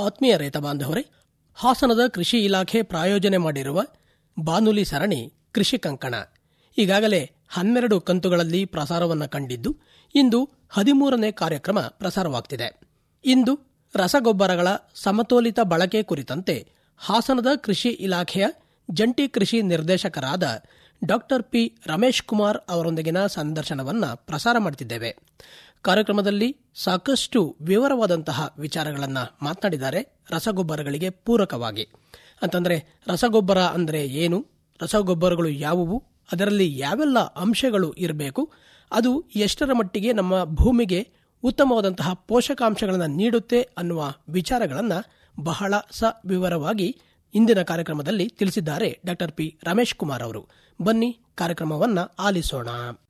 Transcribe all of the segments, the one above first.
ಆತ್ಮೀಯ ರೈತ ಬಾಂಧವರೇ ಹಾಸನದ ಕೃಷಿ ಇಲಾಖೆ ಪ್ರಾಯೋಜನೆ ಮಾಡಿರುವ ಬಾನುಲಿ ಸರಣಿ ಕೃಷಿ ಕಂಕಣ ಈಗಾಗಲೇ ಹನ್ನೆರಡು ಕಂತುಗಳಲ್ಲಿ ಪ್ರಸಾರವನ್ನು ಕಂಡಿದ್ದು ಇಂದು ಹದಿಮೂರನೇ ಕಾರ್ಯಕ್ರಮ ಪ್ರಸಾರವಾಗ್ತಿದೆ ಇಂದು ರಸಗೊಬ್ಬರಗಳ ಸಮತೋಲಿತ ಬಳಕೆ ಕುರಿತಂತೆ ಹಾಸನದ ಕೃಷಿ ಇಲಾಖೆಯ ಜಂಟಿ ಕೃಷಿ ನಿರ್ದೇಶಕರಾದ ಡಾಕ್ಟರ್ ಪಿ ರಮೇಶ್ ಕುಮಾರ್ ಅವರೊಂದಿಗಿನ ಸಂದರ್ಶನವನ್ನ ಪ್ರಸಾರ ಮಾಡುತ್ತಿದ್ದೇವೆ ಕಾರ್ಯಕ್ರಮದಲ್ಲಿ ಸಾಕಷ್ಟು ವಿವರವಾದಂತಹ ವಿಚಾರಗಳನ್ನ ಮಾತನಾಡಿದ್ದಾರೆ ರಸಗೊಬ್ಬರಗಳಿಗೆ ಪೂರಕವಾಗಿ ಅಂತಂದ್ರೆ ರಸಗೊಬ್ಬರ ಅಂದರೆ ಏನು ರಸಗೊಬ್ಬರಗಳು ಯಾವುವು ಅದರಲ್ಲಿ ಯಾವೆಲ್ಲ ಅಂಶಗಳು ಇರಬೇಕು ಅದು ಎಷ್ಟರ ಮಟ್ಟಿಗೆ ನಮ್ಮ ಭೂಮಿಗೆ ಉತ್ತಮವಾದಂತಹ ಪೋಷಕಾಂಶಗಳನ್ನು ನೀಡುತ್ತೆ ಅನ್ನುವ ವಿಚಾರಗಳನ್ನು ಬಹಳ ಸವಿವರವಾಗಿ ಇಂದಿನ ಕಾರ್ಯಕ್ರಮದಲ್ಲಿ ತಿಳಿಸಿದ್ದಾರೆ ಡಾಕ್ಟರ್ ಪಿ ರಮೇಶ್ ಕುಮಾರ್ ಅವರು ಬನ್ನಿ ಕಾರ್ಯಕ್ರಮವನ್ನ ಆಲಿಸೋಣ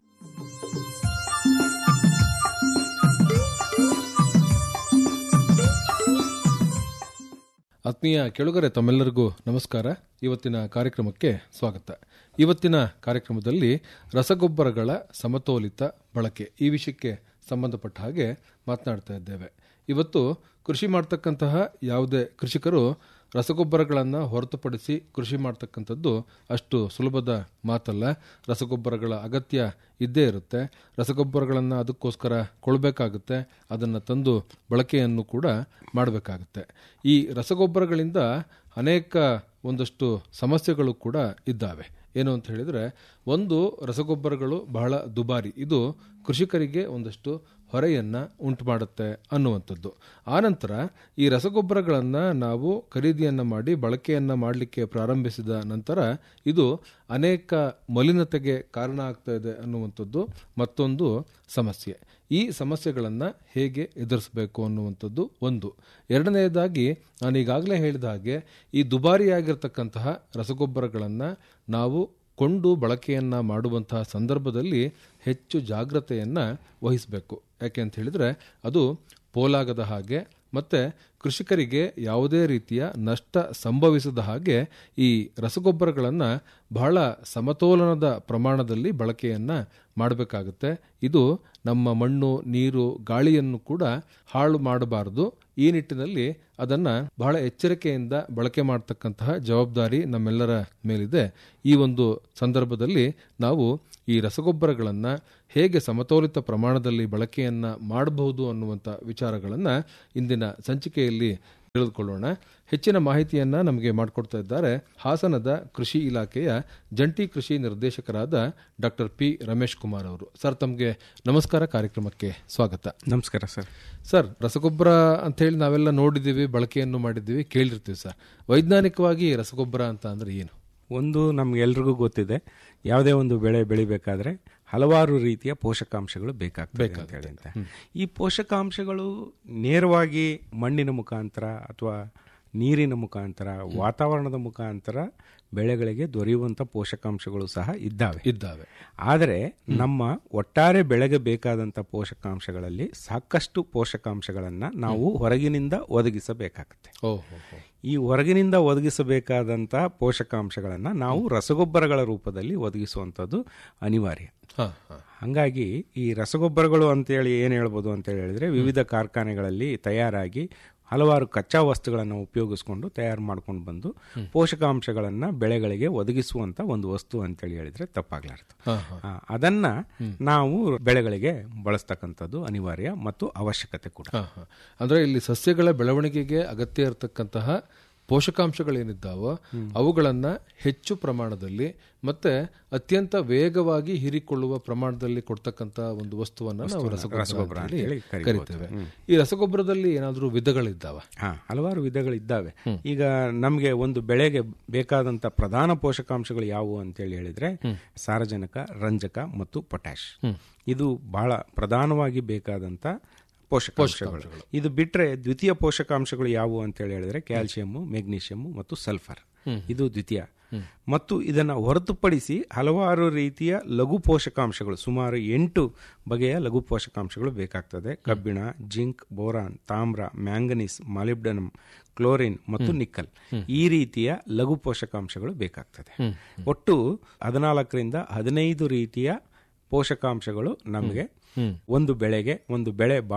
ಆತ್ಮೀಯ ಕೆಳುಗರೆ ತಮ್ಮೆಲ್ಲರಿಗೂ ನಮಸ್ಕಾರ ಇವತ್ತಿನ ಕಾರ್ಯಕ್ರಮಕ್ಕೆ ಸ್ವಾಗತ ಇವತ್ತಿನ ಕಾರ್ಯಕ್ರಮದಲ್ಲಿ ರಸಗೊಬ್ಬರಗಳ ಸಮತೋಲಿತ ಬಳಕೆ ಈ ವಿಷಯಕ್ಕೆ ಸಂಬಂಧಪಟ್ಟ ಹಾಗೆ ಮಾತನಾಡ್ತಾ ಇದ್ದೇವೆ ಇವತ್ತು ಕೃಷಿ ಮಾಡ್ತಕ್ಕಂತಹ ಯಾವುದೇ ಕೃಷಿಕರು ರಸಗೊಬ್ಬರಗಳನ್ನು ಹೊರತುಪಡಿಸಿ ಕೃಷಿ ಮಾಡ್ತಕ್ಕಂಥದ್ದು ಅಷ್ಟು ಸುಲಭದ ಮಾತಲ್ಲ ರಸಗೊಬ್ಬರಗಳ ಅಗತ್ಯ ಇದ್ದೇ ಇರುತ್ತೆ ರಸಗೊಬ್ಬರಗಳನ್ನು ಅದಕ್ಕೋಸ್ಕರ ಕೊಡಬೇಕಾಗುತ್ತೆ ಅದನ್ನು ತಂದು ಬಳಕೆಯನ್ನು ಕೂಡ ಮಾಡಬೇಕಾಗುತ್ತೆ ಈ ರಸಗೊಬ್ಬರಗಳಿಂದ ಅನೇಕ ಒಂದಷ್ಟು ಸಮಸ್ಯೆಗಳು ಕೂಡ ಇದ್ದಾವೆ ಏನು ಅಂತ ಹೇಳಿದರೆ ಒಂದು ರಸಗೊಬ್ಬರಗಳು ಬಹಳ ದುಬಾರಿ ಇದು ಕೃಷಿಕರಿಗೆ ಒಂದಷ್ಟು ಹೊರೆಯನ್ನ ಉಂಟು ಮಾಡುತ್ತೆ ಅನ್ನುವಂಥದ್ದು ಆನಂತರ ಈ ರಸಗೊಬ್ಬರಗಳನ್ನು ನಾವು ಖರೀದಿಯನ್ನು ಮಾಡಿ ಬಳಕೆಯನ್ನು ಮಾಡಲಿಕ್ಕೆ ಪ್ರಾರಂಭಿಸಿದ ನಂತರ ಇದು ಅನೇಕ ಮಲಿನತೆಗೆ ಕಾರಣ ಆಗ್ತಾ ಇದೆ ಅನ್ನುವಂಥದ್ದು ಮತ್ತೊಂದು ಸಮಸ್ಯೆ ಈ ಸಮಸ್ಯೆಗಳನ್ನು ಹೇಗೆ ಎದುರಿಸಬೇಕು ಅನ್ನುವಂಥದ್ದು ಒಂದು ಎರಡನೆಯದಾಗಿ ನಾನು ಈಗಾಗಲೇ ಹೇಳಿದ ಹಾಗೆ ಈ ದುಬಾರಿಯಾಗಿರ್ತಕ್ಕಂತಹ ರಸಗೊಬ್ಬರಗಳನ್ನು ನಾವು ಕೊಂಡು ಬಳಕೆಯನ್ನು ಮಾಡುವಂತಹ ಸಂದರ್ಭದಲ್ಲಿ ಹೆಚ್ಚು ಜಾಗ್ರತೆಯನ್ನು ವಹಿಸಬೇಕು ಯಾಕೆ ಅಂತ ಹೇಳಿದರೆ ಅದು ಪೋಲಾಗದ ಹಾಗೆ ಮತ್ತು ಕೃಷಿಕರಿಗೆ ಯಾವುದೇ ರೀತಿಯ ನಷ್ಟ ಸಂಭವಿಸದ ಹಾಗೆ ಈ ರಸಗೊಬ್ಬರಗಳನ್ನು ಬಹಳ ಸಮತೋಲನದ ಪ್ರಮಾಣದಲ್ಲಿ ಬಳಕೆಯನ್ನು ಮಾಡಬೇಕಾಗುತ್ತೆ ಇದು ನಮ್ಮ ಮಣ್ಣು ನೀರು ಗಾಳಿಯನ್ನು ಕೂಡ ಹಾಳು ಮಾಡಬಾರದು ಈ ನಿಟ್ಟಿನಲ್ಲಿ ಅದನ್ನು ಬಹಳ ಎಚ್ಚರಿಕೆಯಿಂದ ಬಳಕೆ ಮಾಡತಕ್ಕಂತಹ ಜವಾಬ್ದಾರಿ ನಮ್ಮೆಲ್ಲರ ಮೇಲಿದೆ ಈ ಒಂದು ಸಂದರ್ಭದಲ್ಲಿ ನಾವು ಈ ರಸಗೊಬ್ಬರಗಳನ್ನು ಹೇಗೆ ಸಮತೋಲಿತ ಪ್ರಮಾಣದಲ್ಲಿ ಬಳಕೆಯನ್ನು ಮಾಡಬಹುದು ಅನ್ನುವಂಥ ವಿಚಾರಗಳನ್ನು ಇಂದಿನ ಸಂಚಿಕೆಯಲ್ಲಿ ತಿಳಿದುಕೊಳ್ಳೋಣ ಹೆಚ್ಚಿನ ಮಾಹಿತಿಯನ್ನ ನಮಗೆ ಮಾಡಿಕೊಡ್ತಾ ಇದ್ದಾರೆ ಹಾಸನದ ಕೃಷಿ ಇಲಾಖೆಯ ಜಂಟಿ ಕೃಷಿ ನಿರ್ದೇಶಕರಾದ ಡಾಕ್ಟರ್ ಪಿ ರಮೇಶ್ ಕುಮಾರ್ ಅವರು ಸರ್ ತಮಗೆ ನಮಸ್ಕಾರ ಕಾರ್ಯಕ್ರಮಕ್ಕೆ ಸ್ವಾಗತ ನಮಸ್ಕಾರ ಸರ್ ಸರ್ ರಸಗೊಬ್ಬರ ಅಂತ ಹೇಳಿ ನಾವೆಲ್ಲ ನೋಡಿದ್ದೀವಿ ಬಳಕೆಯನ್ನು ಮಾಡಿದ್ದೀವಿ ಕೇಳಿರ್ತೀವಿ ಸರ್ ವೈಜ್ಞಾನಿಕವಾಗಿ ರಸಗೊಬ್ಬರ ಅಂತ ಅಂದ್ರೆ ಏನು ಒಂದು ನಮ್ಗೆಲ್ರಿಗೂ ಗೊತ್ತಿದೆ ಯಾವುದೇ ಒಂದು ಬೆಳೆ ಬೆಳಿಬೇಕಾದ್ರೆ ಹಲವಾರು ರೀತಿಯ ಪೋಷಕಾಂಶಗಳು ಬೇಕಾಗ್ತದೆ ಅಂತ ಹೇಳಿ ಅಂತ ಈ ಪೋಷಕಾಂಶಗಳು ನೇರವಾಗಿ ಮಣ್ಣಿನ ಮುಖಾಂತರ ಅಥವಾ ನೀರಿನ ಮುಖಾಂತರ ವಾತಾವರಣದ ಮುಖಾಂತರ ಬೆಳೆಗಳಿಗೆ ದೊರೆಯುವಂಥ ಪೋಷಕಾಂಶಗಳು ಸಹ ಇದ್ದಾವೆ ಇದ್ದಾವೆ ಆದರೆ ನಮ್ಮ ಒಟ್ಟಾರೆ ಬೆಳೆಗೆ ಬೇಕಾದಂಥ ಪೋಷಕಾಂಶಗಳಲ್ಲಿ ಸಾಕಷ್ಟು ಪೋಷಕಾಂಶಗಳನ್ನು ನಾವು ಹೊರಗಿನಿಂದ ಒದಗಿಸಬೇಕಾಗುತ್ತೆ ಓಹೋ ಈ ಹೊರಗಿನಿಂದ ಒದಗಿಸಬೇಕಾದಂಥ ಪೋಷಕಾಂಶಗಳನ್ನು ನಾವು ರಸಗೊಬ್ಬರಗಳ ರೂಪದಲ್ಲಿ ಒದಗಿಸುವಂಥದ್ದು ಅನಿವಾರ್ಯ ಹಾ ಹಾ ಹಾಗಾಗಿ ಈ ರಸಗೊಬ್ಬರಗಳು ಅಂತೇಳಿ ಏನು ಹೇಳ್ಬೋದು ಅಂತ ಹೇಳಿದ್ರೆ ವಿವಿಧ ಕಾರ್ಖಾನೆಗಳಲ್ಲಿ ತಯಾರಾಗಿ ಹಲವಾರು ಕಚ್ಚಾ ವಸ್ತುಗಳನ್ನು ಉಪಯೋಗಿಸ್ಕೊಂಡು ತಯಾರು ಮಾಡ್ಕೊಂಡು ಬಂದು ಪೋಷಕಾಂಶಗಳನ್ನು ಬೆಳೆಗಳಿಗೆ ಒದಗಿಸುವಂತ ಒಂದು ವಸ್ತು ಅಂತೇಳಿ ಹೇಳಿದ್ರೆ ತಪ್ಪಾಗ್ಲಾರ್ದು ಹಾ ಹಾ ಆ, ಅದನ್ನ ನಾವು ಬೆಳೆಗಳಿಗೆ ಬಳಸ್ತಕ್ಕಂಥದ್ದು ಅನಿವಾರ್ಯ ಮತ್ತು ಅವಶ್ಯಕತೆ ಕೂಡ ಹಾ, ಹಾ. ಅಂದ್ರೆ ಇಲ್ಲಿ ಸಸ್ಯಗಳ ಬೆಳವಣಿಗೆಗೆ ಅಗತ್ಯ ಇರತಕ್ಕಂತಹ ಪೋಷಕಾಂಶಗಳೇನಿದ್ದಾವೋ ಅವುಗಳನ್ನ ಹೆಚ್ಚು ಪ್ರಮಾಣದಲ್ಲಿ ಮತ್ತೆ ಅತ್ಯಂತ ವೇಗವಾಗಿ ಹೀರಿಕೊಳ್ಳುವ ಪ್ರಮಾಣದಲ್ಲಿ ಕೊಡ್ತಕ್ಕಂತ ಒಂದು ವಸ್ತುವನ್ನ ನಾವು ರಸಗೊಬ್ಬರ ಅಂತ ಹೇಳಿ ಕರಿತೇವೆ ಈ ರಸಗೊಬ್ಬರದಲ್ಲಿ ಏನಾದರೂ ವಿಧಗಳಿದ್ದಾವ ಹಾ ಹಲವಾರು ವಿಧಗಳಿದ್ದಾವೆ ಈಗ ನಮಗೆ ಒಂದು ಬೆಳೆಗೆ ಬೇಕಾದಂತ ಪ್ರಧಾನ ಪೋಷಕಾಂಶಗಳು ಯಾವುವು ಅಂತೇಳಿ ಹೇಳಿದ್ರೆ ಸಾರಜನಕ ರಂಜಕ ಮತ್ತು ಪೊಟ್ಯಾಶ್ ಇದು ಬಹಳ ಪ್ರಧಾನವಾಗಿ ಬೇಕಾದಂತ ಪೋಷಕಾಂಶಗಳು ಇದು ಬಿಟ್ರೆ ದ್ವಿತೀಯ ಪೋಷಕಾಂಶಗಳು ಯಾವುವು ಅಂತ ಹೇಳಿ ಹೇಳಿದ್ರೆ ಕ್ಯಾಲ್ಸಿಯಂ ಮೆಗ್ನೀಷಿಯಂ ಮತ್ತು ಸಲ್ಫರ್ ಇದು ದ್ವಿತೀಯ ಮತ್ತು ಇದನ್ನು ಹೊರತುಪಡಿಸಿ ಹಲವಾರು ರೀತಿಯ ಲಘು ಪೋಷಕಾಂಶಗಳು ಸುಮಾರು ಎಂಟು ಬಗೆಯ ಲಘು ಪೋಷಕಾಂಶಗಳು ಬೇಕಾಗ್ತದೆ ಕಬ್ಬಿಣ ಜಿಂಕ್ ಬೋರಾನ್ ತಾಮ್ರ ಮ್ಯಾಂಗನೀಸ್ ಮಾಲಿಬ್ಡನಮ್ ಕ್ಲೋರಿನ್ ಮತ್ತು ನಿಕ್ಕಲ್ ಈ ರೀತಿಯ ಲಘು ಪೋಷಕಾಂಶಗಳು ಬೇಕಾಗ್ತದೆ ಒಟ್ಟು ಹದಿನಾಲ್ಕರಿಂದ ಹದಿನೈದು ರೀತಿಯ ಪೋಷಕಾಂಶಗಳು ನಮಗೆ ಒಂದು ಬೆಳೆಗೆ ಒಂದು ಬೆಳೆ ಬಹಳ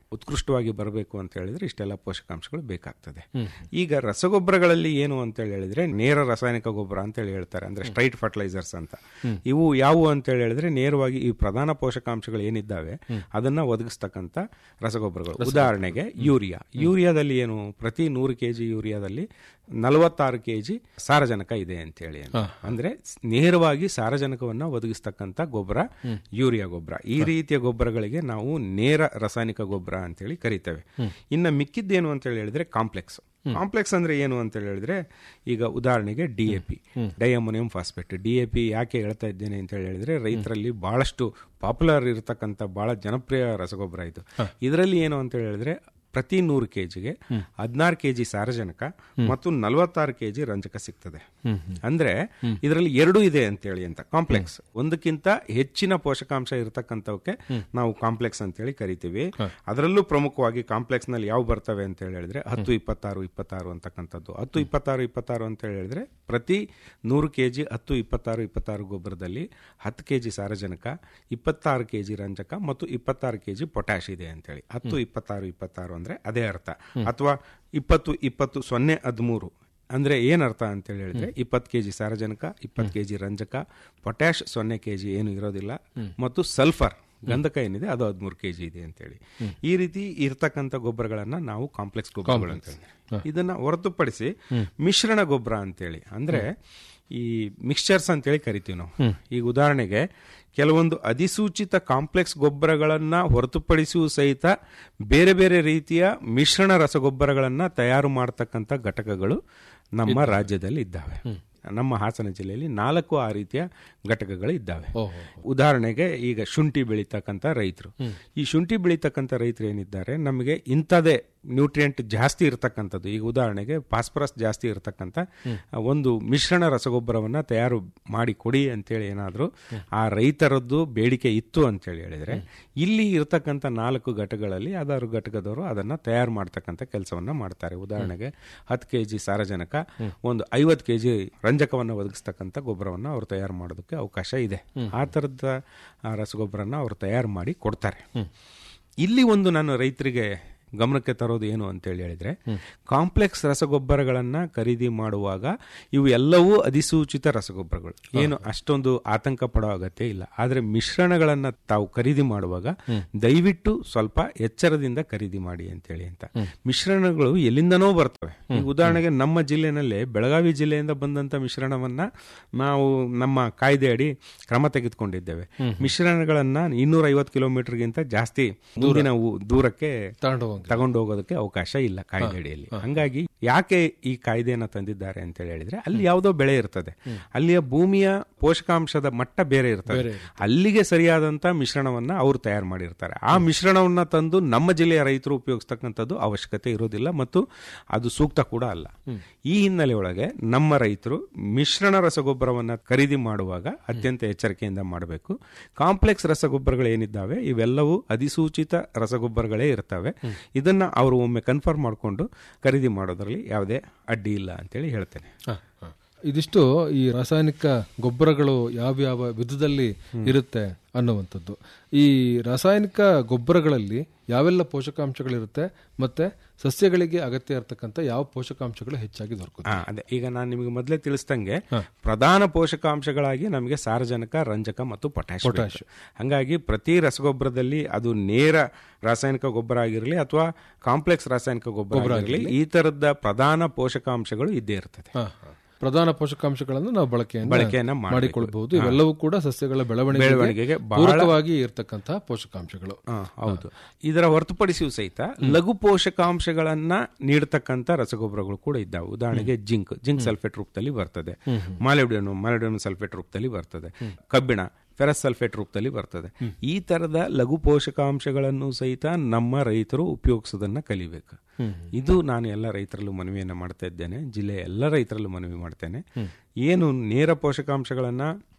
ಉತ್ಕೃಷ್ಟವಾಗಿ ಬರಬೇಕು ಅಂತ ಹೇಳಿದ್ರೆ ಇಷ್ಟೆಲ್ಲ ಪೋಷಕಾಂಶಗಳು ಬೇಕಾಗ್ತದೆ ಈಗ ರಸಗೊಬ್ಬರಗಳಲ್ಲಿ ಏನು ಅಂತ ಹೇಳಿ ಹೇಳಿದ್ರೆ ನೇರ ರಾಸಾಯನಿಕ ಗೊಬ್ಬರ ಅಂತ ಹೇಳಿ ಹೇಳ್ತಾರೆ ಅಂದ್ರೆ ಸ್ಟ್ರೈಟ್ ಫರ್ಟಿಲೈಸರ್ಸ್ ಅಂತ ಇವು ಯಾವುವು ಅಂತ ಹೇಳಿ ಹೇಳಿದ್ರೆ ನೇರವಾಗಿ ಈ ಪ್ರಧಾನ ಪೋಷಕಾಂಶಗಳು ಏನಿದ್ದಾವೆ ಅದನ್ನ ಒದಗಿಸ್ತಕ್ಕಂಥ ರಸಗೊಬ್ಬರಗಳು ಉದಾಹರಣೆಗೆ ಯೂರಿಯಾ ಯೂರಿಯಾದಲ್ಲಿ ಏನು ಪ್ರತಿ ನೂರು ಕೆಜಿ ಯೂರಿಯಾದಲ್ಲಿ ನಲವತ್ತಾರು ಕೆಜಿ ಸಾರಜನಕ ಇದೆ ಅಂತೇಳಿ ಅಂತ. ಅಂದ್ರೆ ನೇರವಾಗಿ ಸಾರಜನಕವನ್ನ ಒದಗಿಸ್ತಕ್ಕಂಥ ಗೊಬ್ಬರ ಯೂರಿಯಾ ಗೊಬ್ಬರ ಈ ರೀತಿಯ ಗೊಬ್ಬರಗಳಿಗೆ ನಾವು ನೇರ ರಾಸಾಯನಿಕ ಗೊಬ್ಬರ ಅಂತೇಳಿ ಕರಿತೇವೆ ಇನ್ನ ಮಿಕ್ಕಿದ್ದೇನು ಅಂತ ಹೇಳಿ ಹೇಳಿದ್ರೆ ಕಾಂಪ್ಲೆಕ್ಸ್ ಕಾಂಪ್ಲೆಕ್ಸ್ ಅಂದ್ರೆ ಏನು ಅಂತ ಹೇಳಿ ಹೇಳಿದ್ರೆ ಈಗ ಉದಾಹರಣೆಗೆ D A P diammonium phosphate D A P ಯಾಕೆ ಹೇಳ್ತಾ ಇದ್ದೇನೆ ಅಂತ ಹೇಳಿ ಹೇಳಿದ್ರೆ ರೈತರಲ್ಲಿ ಬಹಳಷ್ಟು ಪಾಪ್ಯುಲರ್ ಇರತಕ್ಕಂಥ ಬಹಳ ಜನಪ್ರಿಯ ರಸಗೊಬ್ಬರ ಇದು ಇದರಲ್ಲಿ ಏನು ಅಂತ ಹೇಳಿ ಹೇಳಿದ್ರೆ ಪ್ರತಿ ನೂರು ಕೆಜಿಗೆ ಹದಿನಾರು ಕೆಜಿ ಸಾರಜನಕ ಮತ್ತು ನಲವತ್ತಾರು ಕೆಜಿ ರಂಜಕ ಸಿಗ್ತದೆ ಅಂದ್ರೆ ಇದರಲ್ಲಿ ಎರಡು ಇದೆ ಅಂತೇಳಿ ಅಂತ ಕಾಂಪ್ಲೆಕ್ಸ್ ಒಂದಕ್ಕಿಂತ ಹೆಚ್ಚಿನ ಪೋಷಕಾಂಶ ಇರತಕ್ಕಂಥವಕ್ಕೆ ನಾವು ಕಾಂಪ್ಲೆಕ್ಸ್ ಅಂತೇಳಿ ಕರಿತೀವಿ ಅದರಲ್ಲೂ ಪ್ರಮುಖವಾಗಿ ಕಾಂಪ್ಲೆಕ್ಸ್ ನಲ್ಲಿ ಯಾವ ಬರ್ತವೆ ಅಂತ ಹೇಳಿ ಹೇಳಿದ್ರೆ ಹತ್ತು ಇಪ್ಪತ್ತಾರು ಇಪ್ಪತ್ತಾರು ಅಂತಕ್ಕಂಥದ್ದು ಹತ್ತು ಇಪ್ಪತ್ತಾರು ಇಪ್ಪತ್ತಾರು ಅಂತ ಹೇಳಿ ಹೇಳಿದ್ರೆ ಪ್ರತಿ ನೂರು ಕೆಜಿ ಹತ್ತು ಇಪ್ಪತ್ತಾರು ಇಪ್ಪತ್ತಾರು ಗೊಬ್ಬರದಲ್ಲಿ ಹತ್ತು ಕೆಜಿ ಸಾರಜನಕ ಇಪ್ಪತ್ತಾರು ಕೆಜಿ ರಂಜಕ ಮತ್ತು ಇಪ್ಪತ್ತಾರು ಕೆಜಿ ಪೊಟ್ಯಾಶ್ ಇದೆ ಅಂತೇಳಿ ಹತ್ತು ಇಪ್ಪತ್ತಾರು ಇಪ್ಪತ್ತಾರು ಅಂದ್ರೆ ಅದೇ ಅರ್ಥ ಅಥವಾ ಇಪ್ಪತ್ತು ಇಪ್ಪತ್ತು ಸೊನ್ನೆ ಹದಿಮೂರು ಅಂದ್ರೆ ಏನರ್ಥ ಅಂತ ಹೇಳಿ ಹೇಳಿದ್ರೆ ಇಪ್ಪತ್ತು ಕೆಜಿ ಸಾರಜನಕ ಇಪ್ಪತ್ತು ಕೆಜಿ ರಂಜಕ ಪೊಟ್ಯಾಶ್ ಸೊನ್ನೆ ಕೆಜಿ ಏನು ಇರೋದಿಲ್ಲ ಮತ್ತು ಸಲ್ಫರ್ ಗಂಧಕ ಏನಿದೆ ಅದು ಹದಿಮೂರು ಕೆಜಿ ಇದೆ ಅಂತೇಳಿ ಈ ರೀತಿ ಇರ್ತಕ್ಕಂಥ ಗೊಬ್ಬರಗಳನ್ನ ನಾವು ಕಾಂಪ್ಲೆಕ್ಸ್ ಗೊಬ್ಬರಗಳು ಅಂತ ಹೇಳ್ತೀವಿ. ಇದನ್ನ ಹೊರತುಪಡಿಸಿ ಮಿಶ್ರಣ ಗೊಬ್ಬರ ಅಂತೇಳಿ ಅಂದ್ರೆ ಈ ಮಿಕ್ಸ್ಚರ್ಸ್ ಅಂತೇಳಿ ಕರಿತೀವಿ ನಾವು ಈಗ ಉದಾಹರಣೆಗೆ ಕೆಲವೊಂದು ಅಧಿಸೂಚಿತ ಕಾಂಪ್ಲೆಕ್ಸ್ ಗೊಬ್ಬರಗಳನ್ನ ಹೊರತುಪಡಿಸುವ ಸಹಿತ ಬೇರೆ ಬೇರೆ ರೀತಿಯ ಮಿಶ್ರಣ ರಸಗೊಬ್ಬರಗಳನ್ನ ತಯಾರು ಮಾಡತಕ್ಕಂಥ ಘಟಕಗಳು ನಮ್ಮ ರಾಜ್ಯದಲ್ಲಿ ಇದ್ದಾವೆ ನಮ್ಮ ಹಾಸನ ಜಿಲ್ಲೆಯಲ್ಲಿ ನಾಲ್ಕು ಆ ರೀತಿಯ ಘಟಕಗಳು ಇದ್ದಾವೆ ಉದಾಹರಣೆಗೆ ಈಗ ಶುಂಠಿ ಬೆಳೀತಕ್ಕಂಥ ರೈತರು ಈ ಶುಂಠಿ ಬೆಳೀತಕ್ಕಂಥ ರೈತರು ಏನಿದ್ದಾರೆ ನಮಗೆ ಇಂಥದೇ ನ್ಯೂಟ್ರಿಯೆಂಟ್ ಜಾಸ್ತಿ ಇರತಕ್ಕಂಥದ್ದು ಈಗ ಉದಾಹರಣೆಗೆ ಫಾಸ್ಫರಸ್ ಜಾಸ್ತಿ ಇರತಕ್ಕಂಥ ಒಂದು ಮಿಶ್ರಣ ರಸಗೊಬ್ಬರವನ್ನ ತಯಾರು ಮಾಡಿ ಕೊಡಿ ಅಂತೇಳಿ ಏನಾದರೂ ಆ ರೈತರದ್ದು ಬೇಡಿಕೆ ಇತ್ತು ಅಂತೇಳಿ ಹೇಳಿದ್ರೆ ಇಲ್ಲಿ ಇರತಕ್ಕಂಥ ನಾಲ್ಕು ಘಟಕಗಳಲ್ಲಿ ಯಾವ್ದಾದ್ರು ಘಟಕದವರು ಅದನ್ನ ತಯಾರು ಮಾಡ್ತಕ್ಕಂಥ ಕೆಲಸವನ್ನ ಮಾಡ್ತಾರೆ ಉದಾಹರಣೆಗೆ ಹತ್ತು ಕೆ ಜಿ ಸಾರಜನಕ ಒಂದು ಐವತ್ತು ಕೆ ಜಿ ರಂಜಕವನ್ನು ಒದಗಿಸ್ತಕ್ಕಂಥ ಗೊಬ್ಬರವನ್ನ ಅವರು ತಯಾರು ಮಾಡೋದಕ್ಕೆ ಅವಕಾಶ ಇದೆ ಆ ಥರದ ಆ, ರಸಗೊಬ್ಬರನ ಅವರು ತಯಾರು ಮಾಡಿ ಕೊಡ್ತಾರೆ ಇಲ್ಲಿ ಒಂದು ನಾನು ರೈತರಿಗೆ ಗಮನಕ್ಕೆ ತರೋದು ಏನು ಅಂತೇಳಿ ಹೇಳಿದ್ರೆ ಕಾಂಪ್ಲೆಕ್ಸ್ ರಸಗೊಬ್ಬರಗಳನ್ನ ಖರೀದಿ ಮಾಡುವಾಗ ಇವು ಎಲ್ಲವೂ ಅಧಿಸೂಚಿತ ರಸಗೊಬ್ಬರಗಳು ಏನು ಅಷ್ಟೊಂದು ಆತಂಕ ಪಡೋ ಅಗತ್ಯ ಇಲ್ಲ ಆದ್ರೆ ಮಿಶ್ರಣಗಳನ್ನ ತಾವು ಖರೀದಿ ಮಾಡುವಾಗ ದಯವಿಟ್ಟು ಸ್ವಲ್ಪ ಎಚ್ಚರದಿಂದ ಖರೀದಿ ಮಾಡಿ ಅಂತೇಳಿ ಅಂತ ಮಿಶ್ರಣಗಳು ಎಲ್ಲಿಂದನೋ ಬರ್ತವೆ ಈಗ ಉದಾಹರಣೆಗೆ ನಮ್ಮ ಜಿಲ್ಲೆನಲ್ಲೇ ಬೆಳಗಾವಿ ಜಿಲ್ಲೆಯಿಂದ ಬಂದಂತ ಮಿಶ್ರಣವನ್ನ ನಾವು ನಮ್ಮ ಕಾಯ್ದೆ ಅಡಿ ಕ್ರಮ ತೆಗೆದುಕೊಂಡಿದ್ದೇವೆ ಮಿಶ್ರಣಗಳನ್ನ ಇನ್ನೂರ ಐವತ್ತು ಕಿಲೋಮೀಟರ್ಗಿಂತ ಜಾಸ್ತಿ ಮುಂದಿನ ಊ- ದೂರಕ್ಕೆ ತಗೊಂಡು ಹೋಗಂಗಿಲ್ಲ. ತಗೊಂಡು ಹೋಗೋದಕ್ಕೆ ಅವಕಾಶ ಇಲ್ಲ ಕಾಯ್ದೆ ಅಡಿಯಲ್ಲಿ ಹಂಗಾಗಿ ಯಾಕೆ ಈ ಕಾಯ್ದೆಯನ್ನ ತಂದಿದ್ದಾರೆ ಅಂತ ಹೇಳಿದ್ರೆ ಅಲ್ಲಿ ಯಾವುದೋ ಬೆಳೆ ಇರ್ತದೆ ಅಲ್ಲಿಯ ಭೂಮಿಯ ಪೋಷಕಾಂಶದ ಮಟ್ಟ ಬೇರೆ ಇರ್ತದೆ ಅಲ್ಲಿಗೆ ಸರಿಯಾದಂತ ಮಿಶ್ರಣವನ್ನ ಅವರು ತಯಾರು ಮಾಡಿರ್ತಾರೆ ಆ ಮಿಶ್ರಣವನ್ನ ತಂದು ನಮ್ಮ ಜಿಲ್ಲೆಯ ರೈತರು ಉಪಯೋಗಿಸ್ತಕ್ಕಂಥದ್ದು ಅವಶ್ಯಕತೆ ಇರೋದಿಲ್ಲ ಮತ್ತು ಅದು ಸೂಕ್ತ ಕೂಡ ಅಲ್ಲ ಈ ಹಿನ್ನೆಲೆ ಒಳಗೆ ನಮ್ಮ ರೈತರು ಮಿಶ್ರಣ ರಸಗೊಬ್ಬರವನ್ನ ಖರೀದಿ ಮಾಡುವಾಗ ಅತ್ಯಂತ ಎಚ್ಚರಿಕೆಯಿಂದ ಮಾಡಬೇಕು ಕಾಂಪ್ಲೆಕ್ಸ್ ರಸಗೊಬ್ಬರಗಳು ಏನಿದ್ದಾವೆ ಇವೆಲ್ಲವೂ ಅಧಿಸೂಚಿತ ರಸಗೊಬ್ಬರಗಳೇ ಇರ್ತವೆ ಇದನ್ನ ಅವರು ಒಮ್ಮೆ ಕನ್ಫರ್ಮ್ ಮಾಡಿಕೊಂಡು ಖರೀದಿ ಮಾಡೋದ್ರಲ್ಲಿ ಯಾವುದೇ ಅಡ್ಡಿ ಇಲ್ಲ ಅಂತೇಳಿ ಹೇಳ್ತೇನೆ ಹ, ಹ. ಇದಿಷ್ಟು ಈ ರಾಸಾಯನಿಕ ಗೊಬ್ಬರಗಳು ಯಾವ್ಯಾವ ವಿಧದಲ್ಲಿ ಇರುತ್ತೆ ಅನ್ನುವಂಥದ್ದು ಈ ರಾಸಾಯನಿಕ ಗೊಬ್ಬರಗಳಲ್ಲಿ ಯಾವೆಲ್ಲ ಪೋಷಕಾಂಶಗಳಿರುತ್ತೆ ಮತ್ತೆ ಸಸ್ಯಗಳಿಗೆ ಅಗತ್ಯ ಇರತಕ್ಕಂಥ ಯಾವ ಪೋಷಕಾಂಶಗಳು ಹೆಚ್ಚಾಗಿ ದೊರಕುತ್ತೆ ಆ, ಅದೇ ಈಗ ನಾನು ನಿಮಗೆ ಮೊದಲೇ ತಿಳಿಸ್ದಂಗೆ ಪ್ರಧಾನ ಪೋಷಕಾಂಶಗಳಾಗಿ ನಮಗೆ ಸಾರಜನಕ ರಂಜಕ ಮತ್ತು ಪೊಟ್ಯಾಶ್ ಬೇಕು. ಹಂಗಾಗಿ ಪ್ರತಿ ರಸಗೊಬ್ಬರದಲ್ಲಿ ಅದು ನೇರ ರಾಸಾಯನಿಕ ಗೊಬ್ಬರ ಆಗಿರಲಿ ಅಥವಾ ಕಾಂಪ್ಲೆಕ್ಸ್ ರಾಸಾಯನಿಕ ಗೊಬ್ಬರ ಆಗಿರಲಿ ಈ ತರದ ಪ್ರಧಾನ ಪೋಷಕಾಂಶಗಳು ಇದ್ದೇ ಇರ್ತದೆ ಹ, ಹ. ಪ್ರಧಾನ ಪೋಷಕಾಂಶಗಳನ್ನು ನಾವು ಬಳಕೆಯನ್ನು ಬಳಕೆಯನ್ನ ಮಾಡ್ಬೇಕು. ಮಾಡಿಕೊಳ್ಬಹುದು ಇವೆಲ್ಲವೂ ಕೂಡ ಸಸ್ಯಗಳ ಬೆಳವಣಿಗೆಗೆ ಬೆಳವಣಿಗೆಗೆ ಬಹಳ- ಪೂರಕವಾಗಿ ಇರತಕ್ಕಂತಹ ಪೋಷಕಾಂಶಗಳು ಆ, ಹೌದು ಇದರ ಹೊರತುಪಡಿಸಿಯೂ ಸಹಿತ ಲಘು ಪೋಷಕಾಂಶಗಳನ್ನ ನೀಡತಕ್ಕಂತ ರಸಗೊಬ್ಬರಗಳು ಕೂಡ ಇದ್ದಾವೆ ಉದಾಹರಣೆಗೆ ಜಿಂಕ್ ಜಿಂಕ್ ಸಲ್ಫೇಟ್ ರೂಪದಲ್ಲಿ ಬರ್ತದೆ ಮಾಲಿಬ್ಡಿಯಮ್ ಮಾಲಿಬ್ಡಿಯಮ್ ಸಲ್ಫೇಟ್ ರೂಪದಲ್ಲಿ ಬರ್ತದೆ ಕಬ್ಬಿಣ ಫೆರಸ್ ಸಲ್ಫೇಟ್ ರೂಪದಲ್ಲಿ ಬರ್ತದೆ ಈ ತರದ ಲಘು ಪೋಷಕಾಂಶಗಳನ್ನು ಸಹಿತ ನಮ್ಮ ರೈತರು ಉಪಯೋಗಿಸೋದನ್ನ ಕಲಿಬೇಕು ಇದು ನಾನು ಎಲ್ಲ ರೈತರಲ್ಲೂ ಮನವಿಯನ್ನ ಮಾಡ್ತಾ ಇದ್ದೇನೆ ಜಿಲ್ಲೆಯ ಎಲ್ಲ ರೈತರಲ್ಲೂ ಮನವಿ ಮಾಡ್ತೇನೆ ಏನು ನೇರ ಪೋಷಕಾಂಶಗಳನ್ನ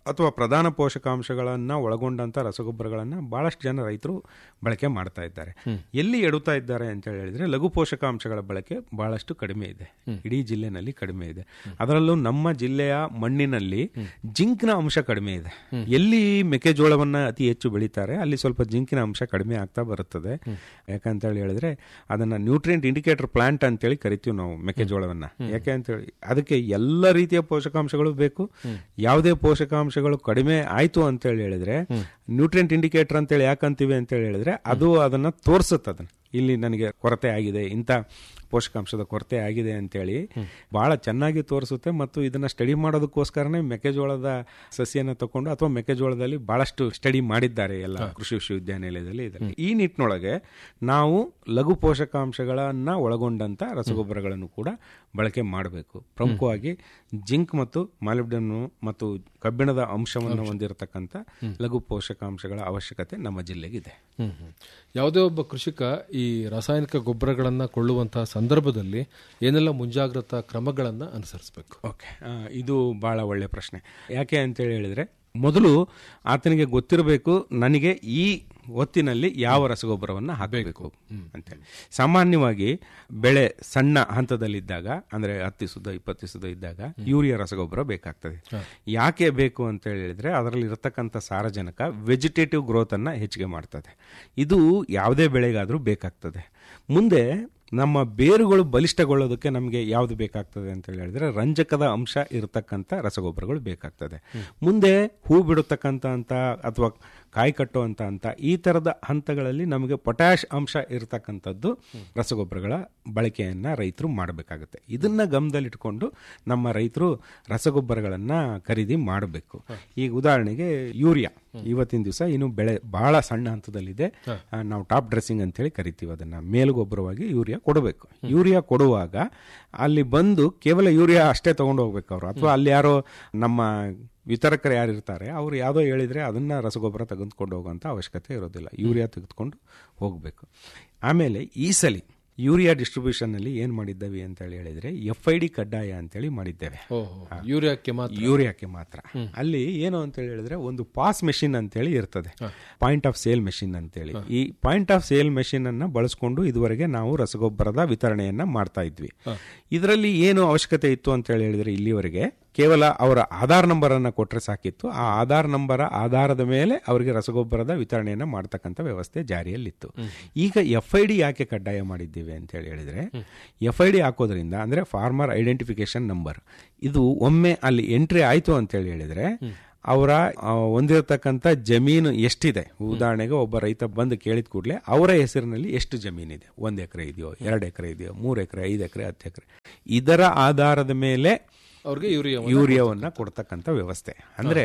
ಅಥವಾ ಪ್ರಧಾನ ಪೋಷಕಾಂಶಗಳನ್ನ ಒಳಗೊಂಡಂತ ರಸಗೊಬ್ಬರಗಳನ್ನ ಬಹಳಷ್ಟು ಜನ ರೈತರು ಬಳಕೆ ಮಾಡ್ತಾ ಇದ್ದಾರೆ ಎಲ್ಲಿ ಎಡುತ್ತಾ ಇದ್ದಾರೆ ಅಂತ ಹೇಳಿದ್ರೆ ಲಘು ಪೋಷಕಾಂಶಗಳ ಬಳಕೆ ಬಹಳಷ್ಟು ಕಡಿಮೆ ಇದೆ ಇಡೀ ಜಿಲ್ಲೆನಲ್ಲಿ ಕಡಿಮೆ ಇದೆ ಅದರಲ್ಲೂ ನಮ್ಮ ಜಿಲ್ಲೆಯ ಮಣ್ಣಿನಲ್ಲಿ ಜಿಂಕ್ನ ಅಂಶ ಕಡಿಮೆ ಇದೆ ಎಲ್ಲಿ ಮೆಕ್ಕೆಜೋಳವನ್ನ ಅತಿ ಹೆಚ್ಚು ಬೆಳೀತಾರೆ ಅಲ್ಲಿ ಸ್ವಲ್ಪ ಜಿಂಕಿನ ಅಂಶ ಕಡಿಮೆ ಆಗ್ತಾ ಬರುತ್ತದೆ ಯಾಕಂತ ಹೇಳಿ ಹೇಳಿದ್ರೆ ಅದನ್ನ ನ್ಯೂಟ್ರಿಯೆಂಟ್ ಇಂಡಿಕೇಟರ್ ಪ್ಲಾಂಟ್ ಅಂತೇಳಿ ಕರಿತೀವಿ ನಾವು ಮೆಕ್ಕೆಜೋಳವನ್ನ ಯಾಕೆ ಅಂತ ಹೇಳಿ ಅದಕ್ಕೆ ಎಲ್ಲ ರೀತಿಯ ಪೋಷಕಾಂಶಗಳು ಬೇಕು ಯಾವುದೇ ಪೋಷಕಾಂಶಗಳು ಕಡಿಮೆ ಆಯ್ತು ಅಂತ ಹೇಳಿ ಹೇಳಿದ್ರೆ ನ್ಯೂಟ್ರಿಯೆಂಟ್ ಇಂಡಿಕೇಟರ್ ಅಂತೇಳಿ ಯಾಕಂತೀವಿ ಅಂತ ಹೇಳಿ ಹೇಳಿದ್ರೆ ಅದು ಅದನ್ನ ತೋರಿಸುತ್ತೆ ಅದನ್ನ ಇಲ್ಲಿ ನನಗೆ ಕೊರತೆ ಆಗಿದೆ ಇಂಥ ಪೋಷಕಾಂಶದ ಕೊರತೆ ಆಗಿದೆ ಅಂತೇಳಿ ಬಹಳ ಚೆನ್ನಾಗಿ ತೋರಿಸುತ್ತೆ ಮತ್ತು ಇದನ್ನ ಸ್ಟಡಿ ಮಾಡೋದಕ್ಕೋಸ್ಕರನೇ ಮೆಕ್ಕೆಜೋಳದ ಸಸಿಯನ್ನ ತಕೊಂಡು ಅಥವಾ ಮೆಕ್ಕೆಜೋಳದಲ್ಲಿ ಬಹಳಷ್ಟು ಸ್ಟಡಿ ಮಾಡಿದ್ದಾರೆ ಎಲ್ಲ ಕೃಷಿ ವಿಶ್ವವಿದ್ಯಾನಿಲಯದಲ್ಲಿ ಇದೆ ಈ ನಿಟ್ಟಿನೊಳಗೆ ನಾವು ಲಘು ಪೋಷಕಾಂಶಗಳನ್ನ ಒಳಗೊಂಡಂತ ರಸಗೊಬ್ಬರಗಳನ್ನು ಕೂಡ ಬಳಕೆ ಮಾಡಬೇಕು ಪ್ರಮುಖವಾಗಿ ಜಿಂಕ್ ಮತ್ತು ಮಾಲಿಬ್ಡನ್ ಮತ್ತು ಕಬ್ಬಿಣದ ಅಂಶವನ್ನು ಹೊಂದಿರತಕ್ಕಂಥ ಲಘು ಪೋಷಕಾಂಶಗಳ ಅವಶ್ಯಕತೆ ನಮ್ಮ ಜಿಲ್ಲೆಗಿದೆ ಹ್ಮ್ ಹ್ಮ್. ಯಾವುದೇ ಒಬ್ಬ ಕೃಷಿಕ ಈ ರಾಸಾಯನಿಕ ಗೊಬ್ಬರಗಳನ್ನ ಕೊಳ್ಳುವಂತಹ ಸಂದರ್ಭದಲ್ಲಿ ಏನೆಲ್ಲ ಮುಂಜಾಗ್ರತಾ ಕ್ರಮಗಳನ್ನ ಅನುಸರಿಸಬೇಕು ಓಕೆ ಇದು ಬಹಳ ಒಳ್ಳೆ ಪ್ರಶ್ನೆ ಯಾಕೆ ಅಂತೇಳಿ ಹೇಳಿದ್ರೆ ಮೊದಲು ಆತನಿಗೆ ಗೊತ್ತಿರಬೇಕು ನನಗೆ ಈ ಹೊತ್ತಿನಲ್ಲಿ ಯಾವ ರಸಗೊಬ್ಬರವನ್ನು ಹಾಕಬೇಕು ಅಂತೇಳಿ ಸಾಮಾನ್ಯವಾಗಿ ಬೆಳೆ ಸಣ್ಣ ಹಂತದಲ್ಲಿದ್ದಾಗ ಅಂದ್ರೆ ಹತ್ತು ದಿವಸದ ಇಪ್ಪತ್ತು ದಿವಸದ ಇದ್ದಾಗ ಯೂರಿಯಾ ರಸಗೊಬ್ಬರ ಬೇಕಾಗ್ತದೆ ಯಾಕೆ ಬೇಕು ಅಂತ ಹೇಳಿದ್ರೆ ಅದರಲ್ಲಿ ಇರತಕ್ಕಂಥ ಸಾರಜನಕ ವೆಜಿಟೇಟಿವ್ ಗ್ರೋತ್ ಅನ್ನ ಹೆಚ್ಚಿಗೆ ಮಾಡ್ತದೆ ಇದು ಯಾವುದೇ ಬೆಳೆಗಾದ್ರೂ ಬೇಕಾಗ್ತದೆ ಮುಂದೆ ನಮ್ಮ ಬೇರುಗಳು ಬಲಿಷ್ಠಗೊಳ್ಳೋದಕ್ಕೆ ನಮಗೆ ಯಾವುದು ಬೇಕಾಗ್ತದೆ ಅಂತ ಹೇಳಿದ್ರೆ ರಂಜಕದ ಅಂಶ ಇರತಕ್ಕಂಥ ರಸಗೊಬ್ಬರಗಳು ಬೇಕಾಗ್ತದೆ ಮುಂದೆ ಹೂ ಬಿಡತಕ್ಕಂಥ ಅಂತ ಅಥವಾ ಕಾಯಿ ಕಟ್ಟುವಂತ ಅಂತ ಈ ತರದ ಹಂತಗಳಲ್ಲಿ ನಮಗೆ ಪೊಟ್ಯಾಶ್ ಅಂಶ ಇರತಕ್ಕಂಥದ್ದು ರಸಗೊಬ್ಬರಗಳ ಬಳಕೆಯನ್ನ ರೈತರು ಮಾಡಬೇಕಾಗುತ್ತೆ ಇದನ್ನ ಗಮನದಲ್ಲಿಟ್ಕೊಂಡು ನಮ್ಮ ರೈತರು ರಸಗೊಬ್ಬರಗಳನ್ನ ಖರೀದಿ ಮಾಡಬೇಕು ಈಗ ಉದಾಹರಣೆಗೆ ಯೂರಿಯಾ ಇವತ್ತಿನ ದಿವಸ ಇನ್ನು ಬೆಳೆ ಬಹಳ ಸಣ್ಣ ಹಂತದಲ್ಲಿದೆ ಆ, ನಾವು ಟಾಪ್ ಡ್ರೆಸ್ಸಿಂಗ್ ಅಂತೇಳಿ ಕರಿತೀವಿ ಅದನ್ನ ಮೇಲುಗೊಬ್ಬರವಾಗಿ ಯೂರಿಯಾ ಕೊಡಬೇಕು ಯೂರಿಯಾ ಕೊಡುವಾಗ ಅಲ್ಲಿ ಬಂದು ಕೇವಲ ಯೂರಿಯಾ ಅಷ್ಟೇ ತಗೊಂಡು ಹೋಗ್ಬೇಕು ಅವರು ಅಥವಾ ಅಲ್ಲಿ ಯಾರೋ ನಮ್ಮ ವಿತರಕರು ಯಾರು ಇರ್ತಾರೆ ಅವ್ರು ಯಾವುದೋ ಹೇಳಿದ್ರೆ ಅದನ್ನ ರಸಗೊಬ್ಬರ ತೆಗೆದುಕೊಂಡು ಹೋಗುವಂತ ಅವಶ್ಯಕತೆ ಇರೋದಿಲ್ಲ ಯೂರಿಯಾ ತೆಗೆದುಕೊಂಡು ಹೋಗಬೇಕು ಆಮೇಲೆ ಈ ಸಲಿ ಯೂರಿಯಾ ಡಿಸ್ಟ್ರಿಬ್ಯೂಷನ್ ನಲ್ಲಿ ಏನ್ ಮಾಡಿದ್ದೇವೆ ಅಂತ ಹೇಳಿ ಹೇಳಿದ್ರೆ ಎಫ್ ಐ ಡಿ ಕಡ್ಡಾಯ ಅಂತೇಳಿ ಮಾಡಿದ್ದೇವೆ ಓಹೋ ಯೂರಿಯಾಕ್ಕೆ ಮಾತ್ರ ಯೂರಿಯಾಕ್ಕೆ ಮಾತ್ರ ಅಲ್ಲಿ ಏನು ಅಂತ ಹೇಳಿ ಹೇಳಿದ್ರೆ ಒಂದು ಪಾಸ್ ಮೆಷಿನ್ ಅಂತೇಳಿ ಇರ್ತದೆ ಪಾಯಿಂಟ್ ಆಫ್ ಸೇಲ್ ಮೆಷಿನ್ ಅಂತೇಳಿ ಈ ಪಾಯಿಂಟ್ ಆಫ್ ಸೇಲ್ ಮೆಷಿನ್ ಅನ್ನ ಬಳಸ್ಕೊಂಡು ಇದುವರೆಗೆ ನಾವು ರಸಗೊಬ್ಬರದ ವಿತರಣೆಯನ್ನ ಮಾಡ್ತಾ ಇದ್ವಿ ಇದರಲ್ಲಿ ಏನು ಅವಶ್ಯಕತೆ ಇತ್ತು ಅಂತ ಹೇಳಿ ಹೇಳಿದ್ರೆ ಇಲ್ಲಿವರೆಗೆ ಕೇವಲ ಅವರ ಆಧಾರ್ ನಂಬರ್ ಅನ್ನ ಕೊಟ್ರೆ ಸಾಕಿತ್ತು ಆ ಆಧಾರ್ ನಂಬರ್ ಆಧಾರದ ಮೇಲೆ ಅವರಿಗೆ ರಸಗೊಬ್ಬರದ ವಿತರಣೆಯನ್ನ ಮಾಡ್ತಕ್ಕಂಥ ವ್ಯವಸ್ಥೆ ಜಾರಿಯಲ್ಲಿತ್ತು ಈಗ ಎಫ್ ಐ ಡಿ ಯಾಕೆ ಕಡ್ಡಾಯ ಮಾಡಿದ್ದೀವಿ ಅಂತ ಹೇಳಿ ಹೇಳಿದ್ರೆ ಎಫ್ ಐ ಡಿ ಹಾಕೋದ್ರಿಂದ ಅಂದ್ರೆ ಫಾರ್ಮರ್ ಐಡೆಂಟಿಫಿಕೇಶನ್ ನಂಬರ್ ಇದು ಒಮ್ಮೆ ಅಲ್ಲಿ ಎಂಟ್ರಿ ಆಯ್ತು ಅಂತ ಹೇಳಿ ಹೇಳಿದ್ರೆ ಅವರ ಆ, ಹೊಂದಿರತಕ್ಕಂಥ ಜಮೀನು ಎಷ್ಟಿದೆ ಉದಾಹರಣೆಗೆ ಒಬ್ಬ ರೈತ ಬಂದು ಕೇಳಿದ ಕೂಡಲೇ ಅವರ ಹೆಸರಿನಲ್ಲಿ ಎಷ್ಟು ಜಮೀನಿದೆ ಒಂದ್ ಎಕರೆ ಇದೆಯೋ ಎರಡು ಎಕರೆ ಇದೆಯೋ ಮೂರು ಎಕರೆ ಐದು ಎಕರೆ ಹತ್ತು ಎಕರೆ ಇದರ ಆಧಾರದ ಮೇಲೆ ಅವ್ರಿಗೆ ಯೂರಿಯಾ ಯೂರಿಯಾವನ್ನ ಕೊಡ್ತಕ್ಕಂಥ ವ್ಯವಸ್ಥೆ ಅಂದ್ರೆ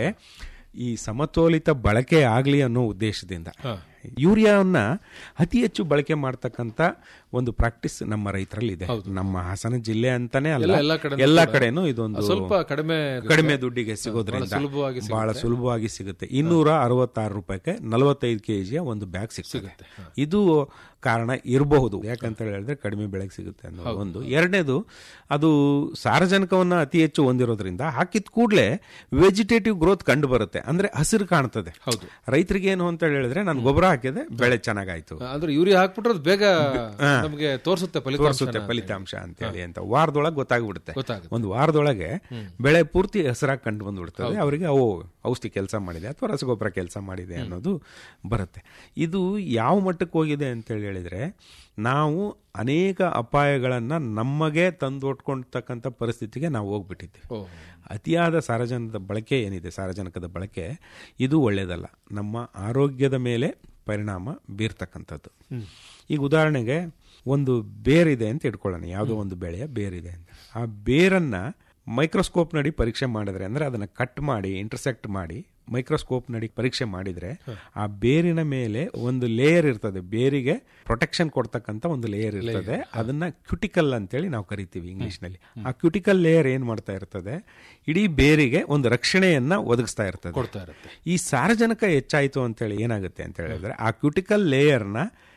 ಈ ಸಮತೋಲಿತ ಬಳಕೆ ಆಗ್ಲಿ ಅನ್ನೋ ಉದ್ದೇಶದಿಂದ ಯೂರಿಯಾವನ್ನ ಅತಿ ಹೆಚ್ಚು ಬಳಕೆ ಮಾಡ್ತಕ್ಕಂಥ ಒಂದು ಪ್ರಾಕ್ಟೀಸ್ ನಮ್ಮ ರೈತರಲ್ಲಿ ಇದೆ ನಮ್ಮ ಹಾಸನ ಜಿಲ್ಲೆ ಅಂತಾನೆ ಅಲ್ಲ ಎಲ್ಲ- ಎಲ್ಲ ಕಡೆನೂ ಎಲ್ಲ ಕೂಡ ಕಡೆನೂ ಇದೊಂದು ಸ್ವಲ್ಪ ಕಡಿಮೆ ಕಡಿಮೆ ದುಡ್ಡಿಗೆ ಸಿಗೋದ್ರಿಂದ ಸುಲಭವಾಗಿ ಬಹಳ ಸುಲಭವಾಗಿ ಸಿಗುತ್ತೆ ಇನ್ನೂರ ಅರವತ್ತಾರು ರೂಪಾಯಿಗೆ ನಲವತ್ತೈದು ಕೆಜಿಯ ಒಂದು ಬ್ಯಾಗ್ ಸಿಗುತ್ತೆ ಇದು ಕಾರಣ ಇರಬಹುದು ಯಾಕಂತ ಹೇಳಿದ್ರೆ ಕಡಿಮೆ ಬೆಳೆಗೆ ಸಿಗುತ್ತೆ ಅನ್ನೋದು ಒಂದು ಎರಡನೇದು ಅದು ಸಾರಜನಕವನ್ನ ಅತಿ ಹೆಚ್ಚು ಹೊಂದಿರೋದ್ರಿಂದ ಹಾಕಿದ ಕೂಡಲೇ ವೆಜಿಟೇಟಿವ್ ಗ್ರೋತ್ ಕಂಡು ಬರುತ್ತೆ ಅಂದ್ರೆ ಹಸಿರು ಕಾಣ್ತದೆ ಹೌದು. ರೈತರಿಗೆ ಏನು ಅಂತ ಹೇಳಿದ್ರೆ ನಾನು ಗೊಬ್ಬರ ಹಾಕಿದೆ ಬೆಳೆ ಚೆನ್ನಾಗಾಯ್ತು ಅಂದ್ರೆ ಯೂರಿಯಾ ಹಾಕ್ಬಿಟ್ರೆ ಅದು ಬೇಗ ನಮಗೆ ತೋರಿಸುತ್ತೆ ತೋರಿಸುತ್ತೆ ಫಲಿತಾಂಶ ಫಲಿತಾಂಶ ಅಂತ ಹೇಳಿ ಅಂತ ವಾರದೊಳಗೆ ಗೊತ್ತಾಗ್ಬಿಡುತ್ತೆ ಗೊತ್ತಾಗುತ್ತೆ. ಒಂದು ವಾರದೊಳಗೆ ಬೆಳೆ ಪೂರ್ತಿ ಹೆಸರಾಗಿ ಕಂಡು ಬಂದ್ಬಿಡ್ತದೆ ಅವರಿಗೆ ಅವು ಔಷಧಿ ಕೆಲಸ ಮಾಡಿದೆ ಅಥವಾ ರಸಗೊಬ್ಬರ ಕೆಲಸ ಮಾಡಿದೆ ಅನ್ನೋದು ಬರುತ್ತೆ ಇದು ಯಾವ ಮಟ್ಟಕ್ಕೆ ಹೋಗಿದೆ ಅಂತ ಹೇಳಿ ಹೇಳಿದ್ರೆ ನಾವು ಅನೇಕ ಅಪಾಯಗಳನ್ನ ನಮಗೆ ತಂದೊಟ್ಕೊಳ್ತಕ್ಕಂಥ ಪರಿಸ್ಥಿತಿಗೆ ನಾವು ಹೋಗ್ಬಿಟ್ಟಿದ್ದೀವಿ ಓಹ್. ಅತಿಯಾದ ಸಾರಜನಕದ ಬಳಕೆ ಏನಿದೆ ಸಾರಜನಕದ ಬಳಕೆ ಇದು ಒಳ್ಳೆಯದಲ್ಲ ನಮ್ಮ ಆರೋಗ್ಯದ ಮೇಲೆ ಪರಿಣಾಮ ಬೀರ್ತಕ್ಕಂಥದ್ದು ಈಗ ಉದಾಹರಣೆಗೆ ಒಂದು ಬೇರಿದೆ ಅಂತ ಇಟ್ಕೊಳ್ಳೋಣ ಯಾವುದೋ ಒಂದು ಬೆಳೆಯ ಬೇರಿದೆ ಅಂತ ಆ ಬೇರನ್ನ ಮೈಕ್ರೋಸ್ಕೋಪ್ ನಡಿ ಪರೀಕ್ಷೆ ಮಾಡಿದ್ರೆ ಅಂದ್ರೆ ಅದನ್ನ ಕಟ್ ಮಾಡಿ ಇಂಟರ್ಸೆಕ್ಟ್ ಮಾಡಿ ಮೈಕ್ರೋಸ್ಕೋಪ್ ನಡಿ ಪರೀಕ್ಷೆ ಮಾಡಿದ್ರೆ ಆ ಬೇರಿನ ಮೇಲೆ ಒಂದು ಲೇಯರ್ ಇರ್ತದೆ ಬೇರಿಗೆ ಪ್ರೊಟೆಕ್ಷನ್ ಕೊಡ್ತಕ್ಕಂಥ ಒಂದು ಲೇಯರ್ ಇರ್ತದೆ ಅದನ್ನ ಕ್ಯುಟಿಕಲ್ ಅಂತೇಳಿ ನಾವು ಕರಿತೀವಿ ಇಂಗ್ಲಿಷ್ ನಲ್ಲಿ ಆ ಕ್ಯುಟಿಕಲ್ ಲೇಯರ್ ಏನ್ ಮಾಡ್ತಾ ಇರ್ತದೆ ಇಡೀ ಬೇರಿಗೆ ಒಂದು ರಕ್ಷಣೆಯನ್ನ ಒದಗಿಸ್ತಾ ಇರ್ತದೆ ಕೊಡ್ತಾ ಇರುತ್ತೆ ಈ ಸಾರಜನಕ ಹೆಚ್ಚಾಯಿತು ಅಂತೇಳಿ ಏನಾಗುತ್ತೆ ಅಂತ ಹೇಳಿದ್ರೆ ಆ ಕ್ಯುಟಿಕಲ್ ಲೇಯರ್ನ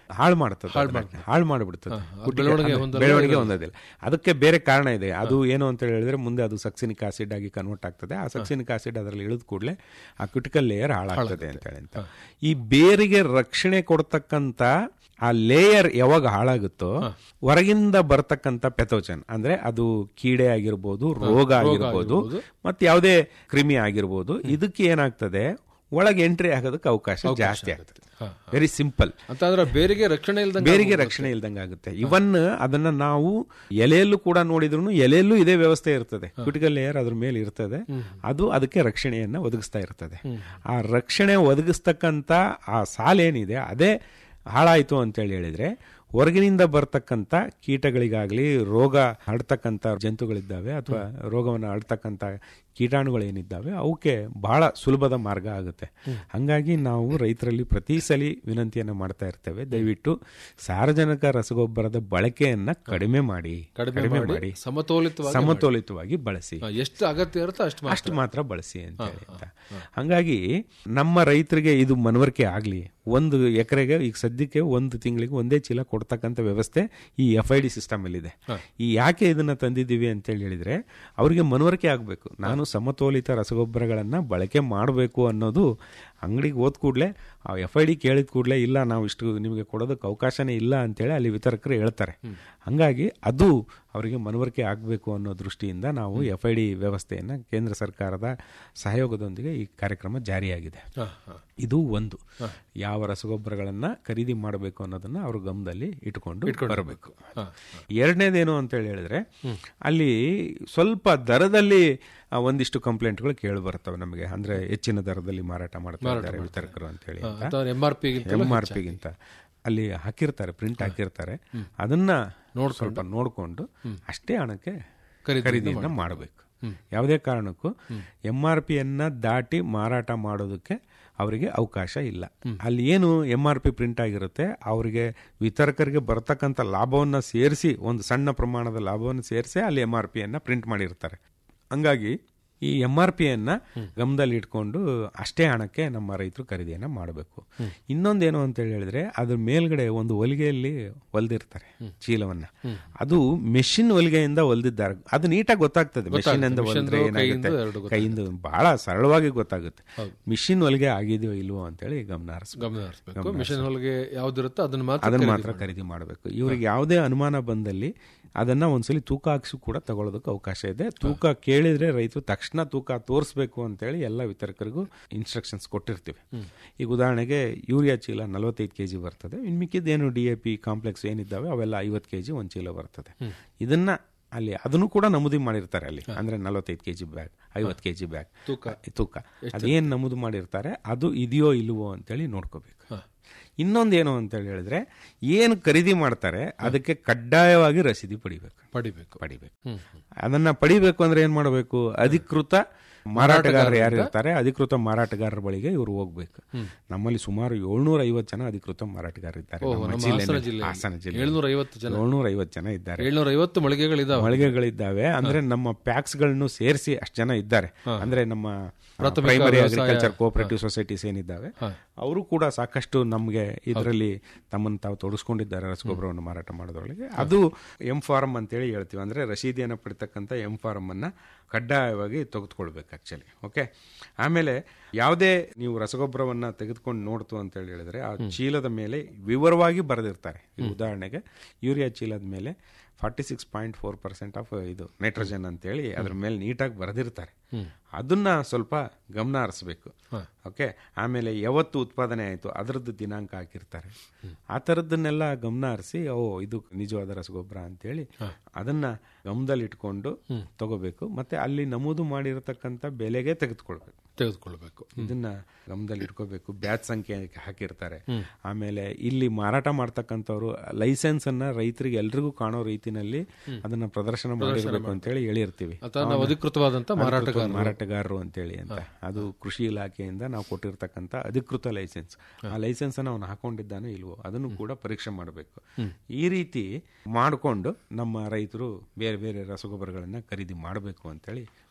ಹಾಳು ಮಾಡ್ತದೆ ಅದನ್ನ. ಹಾಳು ಮಾಡಿಬಿಡ್ತದೆ ಕುಟ್ಟಿಗೆ ಬೆಳವಣಿಗೆ ಅಂದ್ರೆ ಹೊಂದಲ್ಲ, ಬೆಳವಣಿಗೆ ಹೊಂದೋದಿಲ್ಲ ಅದಕ್ಕೆ ಬೇರೆ ಕಾರಣ ಇದೆ ಅದು ಏನು ಅಂತ ಹೇಳಿದ್ರೆ ಮುಂದೆ ಅದು ಸಕ್ಸಿನಿಕ್ ಆಸಿಡ್ ಆಗಿ ಕನ್ವರ್ಟ್ ಆಗ್ತದೆ ಆ ಸಕ್ಸಿನಿಕ್ ಆಸಿಡ್ ಅದರಲ್ಲಿ ಇಳಿದ ಕೂಡಲೇ ಆ ಕ್ರಿಟಿಕಲ್ ಲೇಯರ್ ಹಾಳಾಗ್ತದೆ ಅಂತ ಹೇಳಿ ಅಂತ ಈ ಬೇರಿಗೆ ರಕ್ಷಣೆ ಕೊಡ್ತಕ್ಕಂತ ಆ ಲೇಯರ್ ಯಾವಾಗ ಹಾಳಾಗುತ್ತೋ ಹೊರಗಿಂದ ಬರ್ತಕ್ಕಂಥ ಪೆಥೋಜನ್ ಅಂದ್ರೆ ಅದು ಕೀಡೆ ಆಗಿರ್ಬೋದು ರೋಗ ಆಗಿರ್ಬೋದು ಮತ್ತೆ ಯಾವುದೇ ಕ್ರಿಮಿ ಆಗಿರ್ಬೋದು ಇದಕ್ಕೆ ಏನಾಗ್ತದೆ ಒಳಗೆ ಎಂಟ್ರಿ ಆಗೋದಕ್ಕೆ ಅವಕಾಶ ಜಾಸ್ತಿ ಆಗ್ತದೆ ವೆರಿ ಸಿಂಪಲ್ ಅಂತ ಅಂದ್ರೆ ಬೇರೆಗೆ ರಕ್ಷಣೆ ಇಲ್ದಂಗೆ ಬೇರಿಗೆ ರಕ್ಷಣೆ ಇಲ್ದಂಗೆ ಆಗುತ್ತೆ ಇವನ್ ಅದನ್ನ ನಾವು ಎಲೆಯಲ್ಲೂ ಕೂಡ ನೋಡಿದ್ರು ಎಲೆಯಲ್ಲೂ ಇದೇ ವ್ಯವಸ್ಥೆ ಇರ್ತದೆ ಕ್ರಿಟಿಕಲ್ ಲೇಯರ್ ಅದ್ರ ಮೇಲೆ ಇರ್ತದೆ ಅದು ಅದಕ್ಕೆ ರಕ್ಷಣೆಯನ್ನ ಒದಗಿಸ್ತಾ ಇರ್ತದೆ ಆ ರಕ್ಷಣೆ ಒದಗಿಸ್ತಕ್ಕಂತ ಆ ಸಾಲೇನಿದೆ ಅದೇ ಹಾಳಾಯ್ತು ಅಂತೇಳಿ ಹೇಳಿದ್ರೆ ಹೊರಗಿನಿಂದ ಬರ್ತಕ್ಕಂಥ ಕೀಟಗಳಿಗಾಗ್ಲಿ ರೋಗ ಹರಡ್ತಕ್ಕಂಥ ಜಂತುಗಳಿದ್ದಾವೆ ಅಥವಾ ರೋಗವನ್ನು ಹರಡ್ತಕ್ಕಂಥ ಕೀಟಾಣುಗಳೇನಿದ್ದಾವೆ ಅವಕ್ಕೆ ಬಹಳ ಸುಲಭದ ಮಾರ್ಗ ಆಗುತ್ತೆ ಹಂಗಾಗಿ ನಾವು ರೈತರಲ್ಲಿ ಪ್ರತಿ ಸಲ ವಿನಂತಿಯನ್ನು ಮಾಡ್ತಾ ಇರ್ತೇವೆ ದಯವಿಟ್ಟು ಸಾರ್ವಜನಿಕ ರಸಗೊಬ್ಬರದ ಬಳಕೆಯನ್ನ ಕಡಿಮೆ ಮಾಡಿ ಕಡಿಮೆ ಮಾಡಿ ಸಮತೋಲಿತವಾಗಿ ಸಮತೋಲಿತವಾಗಿ ಬಳಸಿ ಹಾ, ಎಷ್ಟು ಅಗತ್ಯ ಇರುತ್ತೋ ಅಷ್ಟು ಮಾತ್ರ. ಅಷ್ಟು ಮಾತ್ರ ಬಳಸಿ ಅಂತ ಹೇಳಿ ಅಂತ ಹಂಗಾಗಿ ನಮ್ಮ ರೈತರಿಗೆ ಇದು ಮನವರಿಕೆ ಆಗಲಿ ಒಂದು ಎಕರೆಗೆ ಈಗ ಸದ್ಯಕ್ಕೆ ಒಂದು ತಿಂಗಳಿಗೆ ಒಂದೇ ಚೀಲ ಕೊಡ್ತಕ್ಕಂಥ ವ್ಯವಸ್ಥೆ ಈ ಎಫ್ ಐ ಡಿ ಸಿಸ್ಟಮ್ ಅಲ್ಲಿದೆ ಈ ಯಾಕೆ ಇದನ್ನ ತಂದಿದ್ದೀವಿ ಅಂತ ಹೇಳಿ ಹೇಳಿದ್ರೆ ಅವರಿಗೆ ಮನವರಿಕೆ ಆಗಬೇಕು ನಾನು ಸಮತೋಲಿತ ರಸಗೊಬ್ಬರಗಳನ್ನ ಬಳಕೆ ಮಾಡಬೇಕು ಅನ್ನೋದು ಅಂಗಡಿಗೆ ಹೋದ ಕೂಡಲೇ ಆ ಎಫ್ ಐ ಡಿ ಕೇಳಿದ ಕೂಡಲೇ ಇಲ್ಲ ನಾವು ಇಷ್ಟು ನಿಮಗೆ ಕೊಡೋದಕ್ಕೆ ಅವಕಾಶನೇ ಇಲ್ಲ ಅಂತೇಳಿ ಅಲ್ಲಿ ವಿತರಕರು ಹೇಳ್ತಾರೆ ಹಂಗಾಗಿ ಅದು ಅವರಿಗೆ ಮನವರಿಕೆ ಆಗಬೇಕು ಅನ್ನೋ ದೃಷ್ಟಿಯಿಂದ ನಾವು ಎಫ್ ಐ ಡಿ ವ್ಯವಸ್ಥೆಯನ್ನು ಕೇಂದ್ರ ಸರ್ಕಾರದ ಸಹಯೋಗದೊಂದಿಗೆ ಈ ಕಾರ್ಯಕ್ರಮ ಜಾರಿಯಾಗಿದೆ ಹಾ, ಹಾ. ಇದು ಒಂದು ಯಾವ ರಸಗೊಬ್ಬರಗಳನ್ನ ಖರೀದಿ ಮಾಡಬೇಕು ಅನ್ನೋದನ್ನ ಅವರು ಗಮನದಲ್ಲಿ ಇಟ್ಕೊಂಡು ಬರಬೇಕು ಎರಡನೇದೇನು ಅಂತ ಹೇಳಿ ಹೇಳಿದ್ರೆ ಅಲ್ಲಿ ಸ್ವಲ್ಪ ದರದಲ್ಲಿ ಆ, ಒಂದಿಷ್ಟು ಕಂಪ್ಲೇಂಟ್ಗಳು ಕೇಳಿ ಬರ್ತವೆ ನಮಗೆ ಅಂದ್ರೆ ಹೆಚ್ಚಿನ ದರದಲ್ಲಿ ಮಾರಾಟ ಮಾಡ್ತಾ ಇದ್ದಾರೆ ವಿತರಕರು ಅಂತ ಹೇಳಿ ಅಂತ ಅಥವಾ M R P M R ಪಿಗಿಂತ ಅಲ್ಲಿ ಹಾಕಿರ್ತಾರೆ ಪ್ರಿಂಟ್ ಹಾಕಿರ್ತಾರೆ ಅದನ್ನ ಸ್ವಲ್ಪ ನೋಡ್ಕೊಂಡು ಅಷ್ಟೇ ಹಣಕ್ಕೆ ಖರೀದಿಯನ್ನ ಮಾಡಬೇಕು ಯಾವುದೇ ಕಾರಣಕ್ಕೂ ಎಂ ಆರ್ ಪಿಯನ್ನ ದಾಟಿ ಮಾರಾಟ ಮಾಡೋದಕ್ಕೆ ಅವರಿಗೆ ಅವಕಾಶ ಇಲ್ಲ ಅಲ್ಲಿ ಏನು ಎಂ ಆರ್ ಪಿ ಪ್ರಿಂಟ್ ಆಗಿರುತ್ತೆ ಅವರಿಗೆ ವಿತರಕರಿಗೆ ಬರ್ತಕ್ಕಂಥ ಲಾಭವನ್ನ ಸೇರಿಸಿ ಒಂದು ಸಣ್ಣ ಪ್ರಮಾಣದ ಲಾಭವನ್ನು ಸೇರಿಸಿ ಅಲ್ಲಿ ಎಂ ಆರ್ ಪಿಯನ್ನ ಪ್ರಿಂಟ್ ಮಾಡಿರ್ತಾರೆ ಹಂಗಾಗಿ ಈ ಎಂ ಆರ್ ಪಿಯನ್ನ ಗಮನದಲ್ಲಿ ಇಟ್ಕೊಂಡು ಅಷ್ಟೇ ಹಣಕ್ಕೆ ನಮ್ಮ ರೈತರು ಖರೀದಿಯನ್ನ ಮಾಡಬೇಕು ಇನ್ನೊಂದೇನು ಅಂತ ಹೇಳಿ ಹೇಳಿದ್ರೆ ಅದ್ರ ಮೇಲ್ಗಡೆ ಒಂದು ಹೊಲಿಗೆಯಲ್ಲಿ ಹೊಲ್ದಿರ್ತಾರೆ ಚೀಲವನ್ನ ಅದು ಮೆಷಿನ್ ಹೊಲಿಗೆಯಿಂದ ಹೊಲ್ದಿದ್ದಾರೆ ಅದು ನೀಟಾಗಿ ಗೊತ್ತಾಗ್ತದೆ ಮೆಷಿನ್ ಇಂದ ಹೊಲಿದ್ರೆ ಏನಾಗುತ್ತೆ ಕೈಯಿಂದ ಬಹಳ ಸರಳವಾಗಿ ಗೊತ್ತಾಗುತ್ತೆ ಮಿಷಿನ್ ಹೊಲಿಗೆ ಆಗಿದೆಯೋ ಇಲ್ವೋ ಅಂತೇಳಿ ಗಮನ ಹರಿಸ್ಬೇಕು ಗಮನ ಹರಿಸಬೇಕು ಮಿಷನ್ ಹೊಲಿಗೆ ಯಾವ್ದಿರುತ್ತೋ ಅದನ್ನ ಮಾತ್ರ ಅದನ್ನ ಮಾತ್ರ ಖರೀದಿ ಮಾಡಬೇಕು ಇವ್ರಿಗೆ ಯಾವುದೇ ಅನುಮಾನ ಬಂದಲ್ಲಿ ಅದನ್ನ ಒಂದ್ಸಲಿ ತೂಕ ಹಾಕ್ಸಿ ಕೂಡ ತಗೊಳ್ಳೋದಕ್ಕೆ ಅವಕಾಶ ಇದೆ ತೂಕ ಕೇಳಿದ್ರೆ ರೈತರು ತಕ್ಷಣ ತೂಕ ತೋರಿಸ್ಬೇಕು ಅಂತೇಳಿ ಎಲ್ಲ ವಿತರಕರಿಗೂ ಇನ್ಸ್ಟ್ರಕ್ಷನ್ಸ್ ಕೊಟ್ಟಿರ್ತೀವಿ ಈಗ ಉದಾಹರಣೆಗೆ ಯೂರಿಯಾ ಚೀಲ ನಲವತ್ತೈದು ಕೆಜಿ ಬರ್ತದೆ ಇನ್ ಮಿಕ್ಕಿದ್ದೇನು ಡಿ ಎ ಪಿ ಕಾಂಪ್ಲೆಕ್ಸ್ ಏನಿದ್ದಾವೆ ಅವೆಲ್ಲ ಐವತ್ತು ಕೆಜಿ ಒಂದು ಚೀಲ ಬರ್ತದೆ ಇದನ್ನ ಅಲ್ಲಿ ಅದನ್ನು ಕೂಡ ನಮೂದಿ ಮಾಡಿರ್ತಾರೆ ಅಲ್ಲಿ ಅಂದ್ರೆ ನಲವತ್ತೈದು ಕೆಜಿ ಬ್ಯಾಗ್ ಐವತ್ತು ಕೆಜಿ ಬ್ಯಾಗ್ ತೂಕ ತೂಕ ಅದೇನ್ ನಮೂದು ಮಾಡಿರ್ತಾರೆ ಅದು ಇದೆಯೋ ಇಲ್ವೋ ಅಂತೇಳಿ ನೋಡ್ಕೋಬೇಕು ಇನ್ನೊಂದೇನು ಅಂತ ಹೇಳಿದ್ರೆ ಏನು ಖರೀದಿ ಮಾಡ್ತಾರೆ ಅದಕ್ಕೆ ಕಡ್ಡಾಯವಾಗಿ ರಸೀದಿ ಪಡಿಬೇಕು ಪಡಿಬೇಕು ಪಡಿಬೇಕು ಅದನ್ನ ಪಡಿಬೇಕು ಅಂದ್ರೆ ಏನ್ ಮಾಡಬೇಕು ಅಧಿಕೃತ ಮಾರಾಟಗಾರರು ಯಾರು ಇರ್ತಾರೆ ಅಧಿಕೃತ ಮಾರಾಟಗಾರರ ಬಳಿಗೆ ಇವರು ಹೋಗ್ಬೇಕು ನಮ್ಮಲ್ಲಿ ಸುಮಾರು ಏಳ್ನೂರ ಐವತ್ತು ಜನ ಅಧಿಕೃತ ಮಾರಾಟಗಾರರಿದ್ದಾರೆ ನಮ್ಮ ನಮ್ಮ ಜಿಲ್ಲೆನಲ್ಲಿ. ಹಾಸನ ಜಿಲ್ಲೆ ಹಾಸನ ಜಿಲ್ಲೆ ಏಳ್ನೂರ ಐವತ್ತು ಜನ ಏಳ್ನೂರ ಐವತ್ತು ಜನ ಇದ್ದಾರೆ ಏಳ್ನೂರ ಐವತ್ತು ಮಳಿಗೆಗಳಿದಾವೆ ಮಳಿಗೆಗಳಿದ್ದಾವೆ ಅಂದ್ರೆ ನಮ್ಮ ಪ್ಯಾಕ್ಸ್ ಗಳನ್ನು ಸೇರಿಸಿ ಅಷ್ಟು ಜನ ಇದ್ದಾರೆ ಅಂದ್ರೆ ನಮ್ಮ ಪ್ರೈಮರಿ ಅಗ್ರಿಕಲ್ಚರ್ ಕೋಆಪರೇಟಿವ್ ಸೊಸೈಟೀಸ್ ಏನಿದ್ದಾವೆ ಅವರು ಕೂಡ ಸಾಕಷ್ಟು ನಮಗೆ ಇದರಲ್ಲಿ ತಮ್ಮನ್ನು ತಾವು ತೊಡಗಿಸ್ಕೊಂಡಿದ್ದಾರೆ ರಸಗೊಬ್ಬರವನ್ನು ಮಾರಾಟ ಮಾಡೋದ್ರೊಳಗೆ ಅದು ಎಂ ಫಾರಂ ಅಂತೇಳಿ ಹೇಳ್ತೀವಿ ಅಂದ್ರೆ ರಸೀದಿಯನ್ನು ಪಡಿತಕ್ಕಂಥ ಎಂ ಫಾರಂ ಅನ್ನ ಕಡ್ಡಾಯವಾಗಿ ತೆಗೆದುಕೊಳ್ಬೇಕು ಆಕ್ಚುಲಿ ಓಕೆ ಆಮೇಲೆ ಯಾವುದೇ ನೀವು ರಸಗೊಬ್ಬರವನ್ನ ತೆಗೆದುಕೊಂಡು ನೋಡ್ತು ಅಂತ ಹೇಳಿ ಹೇಳಿದ್ರೆ ಆ ಚೀಲದ ಮೇಲೆ ವಿವರವಾಗಿ ಬರೆದಿರ್ತಾರೆ ಈಗ ಉದಾಹರಣೆಗೆ ಯೂರಿಯಾ ಚೀಲದ ಮೇಲೆ forty six point four percent of ಇದು ನೈಟ್ರೋಜನ್ ಅಂತೇಳಿ ಅದ್ರ ಮೇಲೆ ನೀಟಾಗಿ ಬರೆದಿರ್ತಾರೆ ಅದನ್ನ ಸ್ವಲ್ಪ ಗಮನ ಹರಿಸ್ಬೇಕು ಓಕೆ ಆಮೇಲೆ ಯಾವತ್ತು ಉತ್ಪಾದನೆ ಆಯಿತು ಅದರದ್ದು ದಿನಾಂಕ ಹಾಕಿರ್ತಾರೆ ಆ ಥರದ್ದನ್ನೆಲ್ಲ ಗಮನ ಹರಿಸಿ ಓ ಇದು ನಿಜವಾದ ರಸಗೊಬ್ಬರ ಅಂತೇಳಿ ಅದನ್ನ ಗಮನದಲ್ಲಿ ಇಟ್ಕೊಂಡು ತಗೋಬೇಕು ಮತ್ತೆ ಅಲ್ಲಿ ನಮೂದು ಮಾಡಿರತಕ್ಕಂಥ ಬೆಲೆಗೆ ತೆಗೆದುಕೊಳ್ಬೇಕು ತೆಗೆದುಕೊಳ್ಬೇಕು ಇದನ್ನ ಗಮನದಲ್ಲಿ ಇಟ್ಕೋಬೇಕು ಬ್ಯಾಚ್ ಸಂಖ್ಯೆ ಹಾಕಿರ್ತಾರೆ ಆಮೇಲೆ ಇಲ್ಲಿ ಮಾರಾಟ ಮಾಡ್ತಕ್ಕಂಥವ್ರು ಲೈಸೆನ್ಸ್ ಅನ್ನ ರೈತರಿಗೆ ಎಲ್ರಿಗೂ ಕಾಣೋ ರೀತಿನಲ್ಲಿ ಅದನ್ನ ಪ್ರದರ್ಶನ ಮಾಡಿರ್ಬೇಕು ಅಂತೇಳಿ ಹೇಳಿರ್ತೀವಿ ಅಥವಾ ನಾವು ಅಧಿಕೃತವಾದಂತ ಮಾರಾಟಗಾರ ಮಾರಾಟಗಾರರು ಅಂತೇಳಿ ಅಂತ ಅದು ಕೃಷಿ ಇಲಾಖೆಯಿಂದ ನಾವು ಕೊಟ್ಟಿರ್ತಕ್ಕಂಥ ಅಧಿಕೃತ ಲೈಸೆನ್ಸ್ ಆ ಲೈಸೆನ್ಸ್ ಅನ್ನು ಅವನು ಹಾಕೊಂಡಿದ್ದಾನೋ ಇಲ್ವೋ ಅದನ್ನು ಕೂಡ ಪರೀಕ್ಷೆ ಮಾಡಬೇಕು ಈ ರೀತಿ ಮಾಡಿಕೊಂಡು ನಮ್ಮ ರೈತರು ಬೇರೆ ಬೇರೆ ರಸಗೊಬ್ಬರಗಳನ್ನ ಖರೀದಿ ಮಾಡಬೇಕು ಅಂತೇಳಿ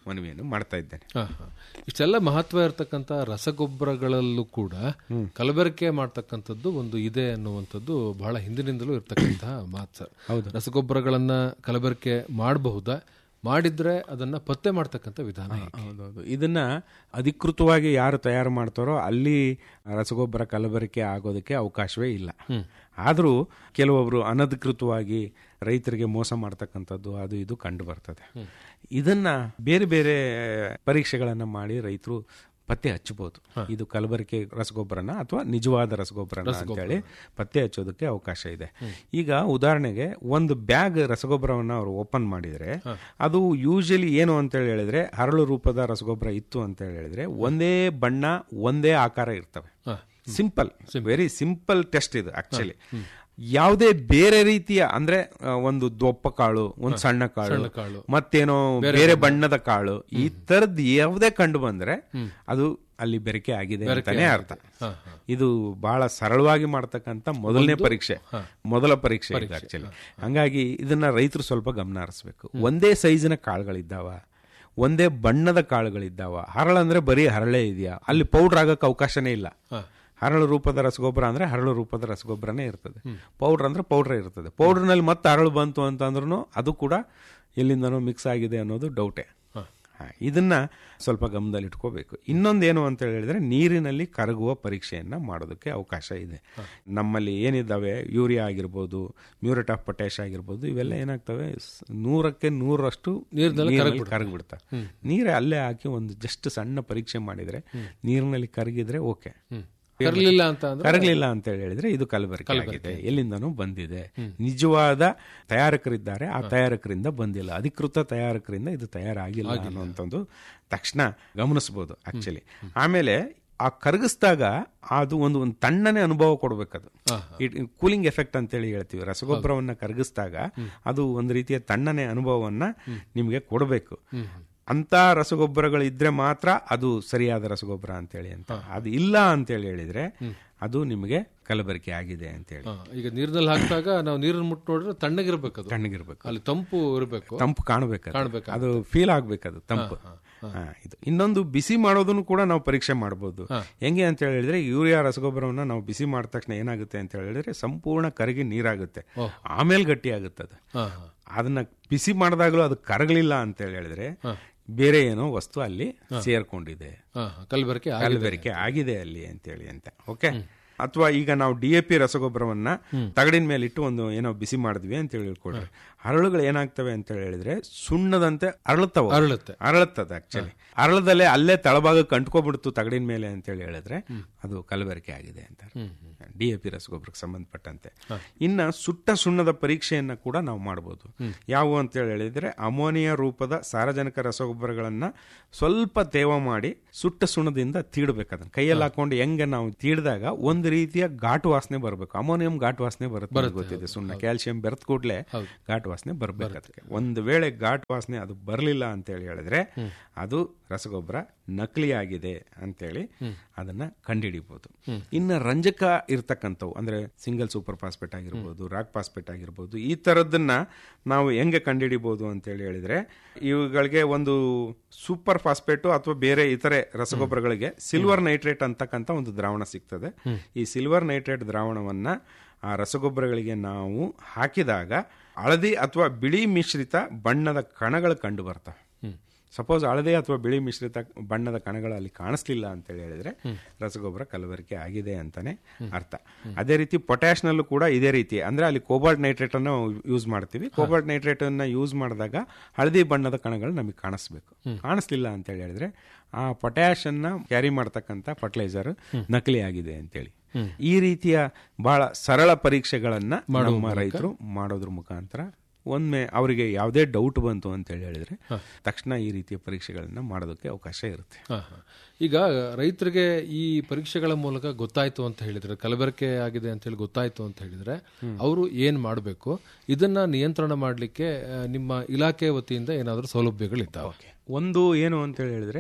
ಮನವಿಯನ್ನು ಮಾಡ್ತಾ ಇದ್ದೇನೆ ಹಾ, ಹಾ. ಇಷ್ಟೆಲ್ಲ ಮಹತ್ವ ಇರತಕ್ಕಂತ ರಸಗೊಬ್ಬರಗಳಲ್ಲೂ ಕೂಡ ಕಲಬೆರಕೆ ಮಾಡ್ತಕ್ಕಂಥದ್ದು ಒಂದು ಇದೆ ಅನ್ನುವಂಥದ್ದು ಬಹಳ ಹಿಂದಿನಿಂದಲೂ ಇರತಕ್ಕಂತಹ ಮಾತು ಸರ್ ರಸಗೊಬ್ಬರಗಳನ್ನ ಕಲಬೆರಕೆ ಮಾಡಬಹುದಾ ಮಾಡಿದ್ರೆ ಅದನ್ನ ಪತ್ತೆ ಮಾಡ್ತಕ್ಕಂಥ ವಿಧಾನ ಹೇಗೆ? ಹೌದೌದು ಇದನ್ನ ಅಧಿಕೃತವಾಗಿ ಯಾರು ತಯಾರು ಮಾಡ್ತಾರೋ ಅಲ್ಲಿ ರಸಗೊಬ್ಬರ ಕಲಬೆರಕೆ ಆಗೋದಕ್ಕೆ ಅವಕಾಶವೇ ಇಲ್ಲ ಆದರೂ ಕೆಲವೊಬ್ರು ಅನಧಿಕೃತವಾಗಿ ರೈತರಿಗೆ ಮೋಸ ಮಾಡ್ತಕ್ಕಂಥದ್ದು ಅದು ಇದು ಕಂಡು ಬರ್ತದೆ ಇದನ್ನ ಬೇರೆ ಬೇರೆ ಪರೀಕ್ಷೆಗಳನ್ನ ಮಾಡಿ ರೈತರು ಪತ್ತೆ ಹಚ್ಚಬಹುದು ಇದು ಕಲಬೆರಕೆ ರಸಗೊಬ್ಬರನ ಅಥವಾ ನಿಜವಾದ ರಸಗೊಬ್ಬರನ ಅಂತೇಳಿ ಪತ್ತೆ ಹಚ್ಚೋದಕ್ಕೆ ಅವಕಾಶ ಇದೆ ಈಗ ಉದಾಹರಣೆಗೆ ಒಂದು ಬ್ಯಾಗ್ ರಸಗೊಬ್ಬರವನ್ನ ಅವರು ಓಪನ್ ಮಾಡಿದ್ರೆ ಅದು ಯೂಶಲಿ ಏನು ಅಂತ ಹೇಳಿದ್ರೆ ಹರಳು ರೂಪದ ರಸಗೊಬ್ಬರ ಇತ್ತು ಅಂತ ಹೇಳಿದ್ರೆ ಒಂದೇ ಬಣ್ಣ ಒಂದೇ ಆಕಾರ ಇರ್ತವೆ ಸಿಂಪಲ್ ವೆರಿ ಸಿಂಪಲ್ ಟೆಸ್ಟ್ ಇದು ಆಕ್ಚುಲಿ ಯಾವುದೇ ಬೇರೆ ರೀತಿಯ ಅಂದ್ರೆ ಆ, ಒಂದು ದೊಪ್ಪ ಕಾಳು ಒಂದು ಸಣ್ಣ ಕಾಳು ಕಾಳು. ಮತ್ತೇನೋ ಬೇರೆ ಬಣ್ಣದ ಕಾಳು ಈ ತರದ್ ಯಾವುದೇ ಕಂಡು ಬಂದ್ರೆ ಅದು ಅಲ್ಲಿ ಬೆರಕೆ ಆಗಿದೆ ಅಂತಾನೆ ಅರ್ಥ ಇದು ಬಹಳ ಸರಳವಾಗಿ ಮಾಡ್ತಕ್ಕಂತ ಮೊದಲನೇ ಪರೀಕ್ಷೆ ಮೊದಲ ಪರೀಕ್ಷೆ ಇದು ಆಕ್ಚುಲಿ ಹಂಗಾಗಿ ಇದನ್ನ ರೈತರು ಸ್ವಲ್ಪ ಗಮನ ಹರಿಸ್ಬೇಕು ಒಂದೇ ಸೈಜಿನ ಕಾಳುಗಳಿದ್ದಾವ ಒಂದೇ ಬಣ್ಣದ ಕಾಳುಗಳಿದ್ದಾವ ಹರಳಂದ್ರೆ ಬರೀ ಹರಳೇ ಇದೆಯಾ ಅಲ್ಲಿ ಪೌಡರ್ ಆಗಕ್ಕೆ ಅವಕಾಶನೇ ಇಲ್ಲ ಹರಳು ರೂಪದ ರಸಗೊಬ್ಬರ ಅಂದ್ರೆ ಹರಳು ರೂಪದ ರಸಗೊಬ್ಬರನೇ ಇರ್ತದೆ ಪೌಡರ್ ಅಂದ್ರೆ ಪೌಡರ್ ಇರ್ತದೆ ಪೌಡರ್ನಲ್ಲಿ ಮತ್ತೆ ಹರಳು ಬಂತು ಅಂತ ಅಂದ್ರೂ ಅದು ಕೂಡ ಎಲ್ಲಿಂದನೋ ಮಿಕ್ಸ್ ಆಗಿದೆ ಅನ್ನೋದು ಡೌಟೇ ಹಾ, ಇದನ್ನ ಸ್ವಲ್ಪ ಗಮನದಲ್ಲಿ ಇಟ್ಕೋಬೇಕು ಇನ್ನೊಂದೇನು ಅಂತ ಹೇಳಿದ್ರೆ ನೀರಿನಲ್ಲಿ ಕರಗುವ ಪರೀಕ್ಷೆಯನ್ನ ಮಾಡೋದಕ್ಕೆ ಅವಕಾಶ ಇದೆ ನಮ್ಮಲ್ಲಿ ಏನಿದ್ದಾವೆ ಯೂರಿಯಾ ಆಗಿರ್ಬೋದು ಮ್ಯೂರೇಟ್ ಆಫ್ ಪೊಟ್ಯಾಶ್ ಆಗಿರ್ಬೋದು ಇವೆಲ್ಲ ಏನಾಗ್ತವೆ ಸ್- ನೂರಕ್ಕೆ ನೂರಷ್ಟು ನೀರಿನಲ್ಲಿ ಕರಗ್ಬಿಡ್ತವೆ ನೀರೇ ಅಲ್ಲೇ ಹಾಕಿ ಒಂದು ಜಸ್ಟ್ ಸಣ್ಣ ಪರೀಕ್ಷೆ ಮಾಡಿದ್ರೆ ನೀರಿನಲ್ಲಿ ಕರಗಿದ್ರೆ ಓಕೆ ಕರ್ಲಿಲ್ಲ ಅಂತ ಅಂದ್ರೆ ಕರಗಲಿಲ್ಲ ಅಂತ ಹೇಳಿದ್ರೆ ಇದು ಕಲಬೆರಕೆ ಆಗಿದೆ ಎಲ್ಲಿಂದನೂ ಬಂದಿದೆ ನಿಜವಾದ ತಯಾರಕರಿದ್ದಾರೆ ಆ ತಯಾರಕರಿಂದ ಬಂದಿಲ್ಲ ಅಧಿಕೃತ ತಯಾರಕರಿಂದ ಇದು ತಯಾರಾಗಿಲ್ಲ ಅನ್ನುವಂಥದ್ದು ತಕ್ಷಣ ಗಮನಿಸಬಹುದು ಆಕ್ಚುಲಿ ಆಮೇಲೆ ಆ ಕರಗಿಸಿದಾಗ ಅದು ಒಂದು ಒಂದು ತಣ್ಣನೆ ಅನುಭವ ಕೊಡ್ಬೇಕದು ಕೂಲಿಂಗ್ ಎಫೆಕ್ಟ್ ಅಂತೇಳಿ ಹೇಳ್ತೀವಿ ರಸಗೊಬ್ಬರವನ್ನ ಕರಗಿಸಿದಾಗ ಅದು ಒಂದು ರೀತಿಯ ತಣ್ಣನೆ ಅನುಭವವನ್ನ ನಿಮಗೆ ಕೊಡಬೇಕು ಅಂತ ರಸಗೊಬ್ಬರಗಳು ಇದ್ರೆ ಮಾತ್ರ ಅದು ಸರಿಯಾದ ರಸಗೊಬ್ಬರ ಅಂತೇಳಿ ಅಂತ ಅದು ಇಲ್ಲ ಅಂತೇಳಿ ಹೇಳಿದ್ರೆ ಅದು ನಿಮಗೆ ಕಲಬೆರಕೆ ಆಗಿದೆ ಅಂತೇಳಿ ಹಾ, ಈಗ ನೀರಿನಲ್ಲಿ ಹಾಕಿದಾಗ ನಾವು ನೀರನ್ನು ಮುಟ್ಟು ನೋಡಿದ್ರೆ ತಣ್ಣಗಿರ್ಬೇಕು ಅದು ತಣ್ಣಗಿರ್ಬೇಕು ಅಲ್ಲಿ ತಂಪು ಇರಬೇಕು ತಂಪು ಕಾಣಬೇಕು ಕಾಣ್ಬೇಕು. ಅದು ಫೀಲ್ ಆಗ್ಬೇಕದು ತಂಪು ಹಾ, ಇದು ಇನ್ನೊಂದು ಬಿಸಿ ಮಾಡೋದನ್ನು ಕೂಡ ನಾವು ಪರೀಕ್ಷೆ ಮಾಡಬಹುದು ಹೆಂಗೆ ಅಂತ ಹೇಳಿದ್ರೆ ಯೂರಿಯಾ ರಸಗೊಬ್ಬರವನ್ನ ನಾವು ಬಿಸಿ ಮಾಡಿದ ತಕ್ಷಣ ಏನಾಗುತ್ತೆ ಅಂತ ಹೇಳಿದ್ರೆ ಸಂಪೂರ್ಣ ಕರಗಿ ನೀರಾಗುತ್ತೆ ಆಮೇಲೆ ಗಟ್ಟಿ ಆಗುತ್ತೆ ಅದು ಹಾ ಹಾ ಅದನ್ನ ಬಿಸಿ ಮಾಡಿದಾಗಲೂ ಅದು ಕರಗಲಿಲ್ಲ ಅಂತ ಹೇಳಿದ್ರೆ ಬೇರೆ ಏನೋ ವಸ್ತು ಅಲ್ಲಿ ಸೇರ್ಕೊಂಡಿದೆ ಹಾ ಹಾ, ಕಲಬೆರಕೆ ಆಗಿದೆ. ಕಲಬೆರಕೆ ಆಗಿದೆ ಅಲ್ಲಿ ಅಂತೇಳಿ ಅಂತ ಓಕೆ ಅಥವಾ ಈಗ ನಾವು ಡಿ ಎ ಪಿ ರಸಗೊಬ್ಬರವನ್ನ ತಗಡಿನ ಮೇಲೆ ಇಟ್ಟು ಒಂದು ಏನೋ ಬಿಸಿ ಮಾಡಿದ್ವಿ ಅಂತ ಹೇಳಿ ಹೇಳ್ಕೊಡ್ರಿ ಹರಳುಗಳು ಏನಾಗ್ತವೆ ಅಂತ ಹೇಳಿದ್ರೆ ಸುಣ್ಣದಂತೆ ಅರಳುತ್ತವ ಅರಳುತ್ತೆ. ಅರಳುತ್ತದೆ ಆಕ್ಚುಲಿ ಅರಳದಲ್ಲೇ ಅಲ್ಲೇ ತಳಭಾಗಕ್ಕೆ ಅಂಟ್ಕೊಬಿಡ್ತು ತಗಡಿನ ಮೇಲೆ ಅಂತ ಹೇಳಿ ಹೇಳಿದ್ರೆ ಅದು ಕಲಬೆರಕೆ ಆಗಿದೆ ಅಂತ ಡಿ ಎ ಪಿ ರಸಗೊಬ್ಬರಕ್ಕೆ ಸಂಬಂಧಪಟ್ಟಂತೆ ಇನ್ನ ಸುಟ್ಟ ಸುಣ್ಣದ ಪರೀಕ್ಷೆಯನ್ನ ಕೂಡ ನಾವು ಮಾಡಬಹುದು ಯಾವುವು ಅಂತ ಹೇಳಿ ಹೇಳಿದ್ರೆ ಅಮೋನಿಯಾ ರೂಪದ ಸಾರಜನಕ ರಸಗೊಬ್ಬರಗಳನ್ನ ಸ್ವಲ್ಪ ತೇವ ಮಾಡಿ ಸುಟ್ಟ ಸುಣ್ಣದಿಂದ ತೀಡ್ಬೇಕು ಅದನ್ನ ಕೈಯಲ್ಲಿ ಹಾಕೊಂಡು ಹೆಂಗೆ ನಾವು ತೀಡಿದಾಗ ಒಂದು ರೀತಿಯ ಘಾಟು ವಾಸನೆ ಬರಬೇಕು ಅಮೋನಿಯಂ ಘಾಟು ವಾಸನೆ ಬರುತ್ತೆ ಅಂತ ಗೊತ್ತಿದೆ ಸುಣ್ಣ ಕ್ಯಾಲ್ಸಿಯಂ ಬೆರೆತ ಕೂಡಲೇ ಘಾಟು ವಾಸನೆ ಬರ್ಬೇಕು ಅದಕ್ಕೆ ಒಂದು ವೇಳೆ ಘಾಟು ವಾಸನೆ ಅದು ಬರಲಿಲ್ಲ ಅಂತ ಹೇಳಿ ಹೇಳಿದ್ರೆ ಅದು ರಸಗೊಬ್ಬರ ನಕಲಿ ಆಗಿದೆ ಅಂತೇಳಿ ಅದನ್ನ ಕಂಡುಹಿಡಿಬಹುದು ಇನ್ನು ರಂಜಕ ಇರ್ತಕ್ಕಂಥವು ಅಂದ್ರೆ ಸಿಂಗಲ್ ಸೂಪರ್ ಫಾಸ್ಫೇಟ್ ಆಗಿರ್ಬೋದು ರಾಕ್ ಫಾಸ್ಫೇಟ್ ಆಗಿರ್ಬೋದು ಈ ತರದನ್ನ ನಾವು ಹೆಂಗೆ ಕಂಡುಹಿಡಿಬಹುದು ಅಂತ ಹೇಳಿ ಹೇಳಿದ್ರೆ ಇವುಗಳಿಗೆ ಒಂದು ಸೂಪರ್ ಫಾಸ್ಫೇಟು ಅಥವಾ ಬೇರೆ ಇತರೆ ರಸಗೊಬ್ಬರಗಳಿಗೆ ಸಿಲ್ವರ್ ನೈಟ್ರೇಟ್ ಅಂತಕ್ಕಂಥ ಒಂದು ದ್ರಾವಣ ಸಿಗ್ತದೆ ಈ ಸಿಲ್ವರ್ ನೈಟ್ರೇಟ್ ದ್ರಾವಣವನ್ನ ಆ ರಸಗೊಬ್ಬರಗಳಿಗೆ ನಾವು ಹಾಕಿದಾಗ ಹಳದಿ ಅಥವಾ ಬಿಳಿ ಮಿಶ್ರಿತ ಬಣ್ಣದ ಕಣಗಳು ಕಂಡು ಬರ್ತವೆ ಸಪೋಸ್ ಹಳದಿ ಅಥವಾ ಬಿಳಿ ಮಿಶ್ರಿತ ಬಣ್ಣದ ಕಣಗಳು ಅಲ್ಲಿ ಕಾಣಿಸ್ಲಿಲ್ಲ ಅಂತ ಹೇಳಿದ್ರೆ ರಸಗೊಬ್ಬರ ಕಲಬೆರಕೆ ಆಗಿದೆ ಅಂತಾನೆ ಅರ್ಥ ಅದೇ ರೀತಿ ಪೊಟ್ಯಾಶ್ನಲ್ಲೂ ಕೂಡ ಇದೇ ರೀತಿ ಅಂದ್ರೆ ಅಲ್ಲಿ ಕೋಬಾಲ್ಟ್ ನೈಟ್ರೇಟ್ ಅನ್ನು ಯೂಸ್ ಮಾಡ್ತೀವಿ ಕೋಬಾಲ್ಟ್ ನೈಟ್ರೇಟ್ ಅನ್ನ ಯೂಸ್ ಮಾಡಿದಾಗ ಹಳದಿ ಬಣ್ಣದ ಕಣಗಳು ನಮಗೆ ಕಾಣಿಸ್ಬೇಕು ಕಾಣಿಸ್ಲಿಲ್ಲ ಅಂತ ಹೇಳಿದ್ರೆ ಆ ಪೊಟ್ಯಾಶ್ ಅನ್ನ ಕ್ಯಾರಿ ಮಾಡ್ತಕ್ಕಂಥ ಫರ್ಟಿಲೈಸರ್ ನಕಲಿ ಆಗಿದೆ ಅಂತೇಳಿ ಈ ರೀತಿಯ ಬಹಳ ಸರಳ ಪರೀಕ್ಷೆಗಳನ್ನ ನಮ್ಮ ರೈತರು ಮಾಡೋದ್ರ ಮುಖಾಂತರ ಒಮ್ಮೆ ಅವರಿಗೆ ಯಾವುದೇ ಡೌಟ್ ಬಂತು ಅಂತ ಹೇಳಿ ಹೇಳಿದ್ರೆ ತಕ್ಷಣ ಈ ರೀತಿಯ ಪರೀಕ್ಷೆಗಳನ್ನ ಮಾಡೋದಕ್ಕೆ ಅವಕಾಶ ಇರುತ್ತೆ ಹಾ, ಹಾ. ಈಗ ರೈತರಿಗೆ ಈ ಪರೀಕ್ಷೆಗಳ ಮೂಲಕ ಗೊತ್ತಾಯ್ತು ಅಂತ ಹೇಳಿದ್ರೆ ಕಲಬೆರಕೆ ಆಗಿದೆ ಅಂತ ಹೇಳಿ ಗೊತ್ತಾಯ್ತು ಅಂತ ಹೇಳಿದ್ರೆ ಅವರು ಏನ್ ಮಾಡಬೇಕು ಇದನ್ನ ನಿಯಂತ್ರಣ ಮಾಡಲಿಕ್ಕೆ ನಿಮ್ಮ ಇಲಾಖೆ ವತಿಯಿಂದ ಏನಾದರೂ ಸೌಲಭ್ಯಗಳಿದ್ದಾವೆ ಒಂದು ಏನು ಅಂತ ಹೇಳಿ ಹೇಳಿದ್ರೆ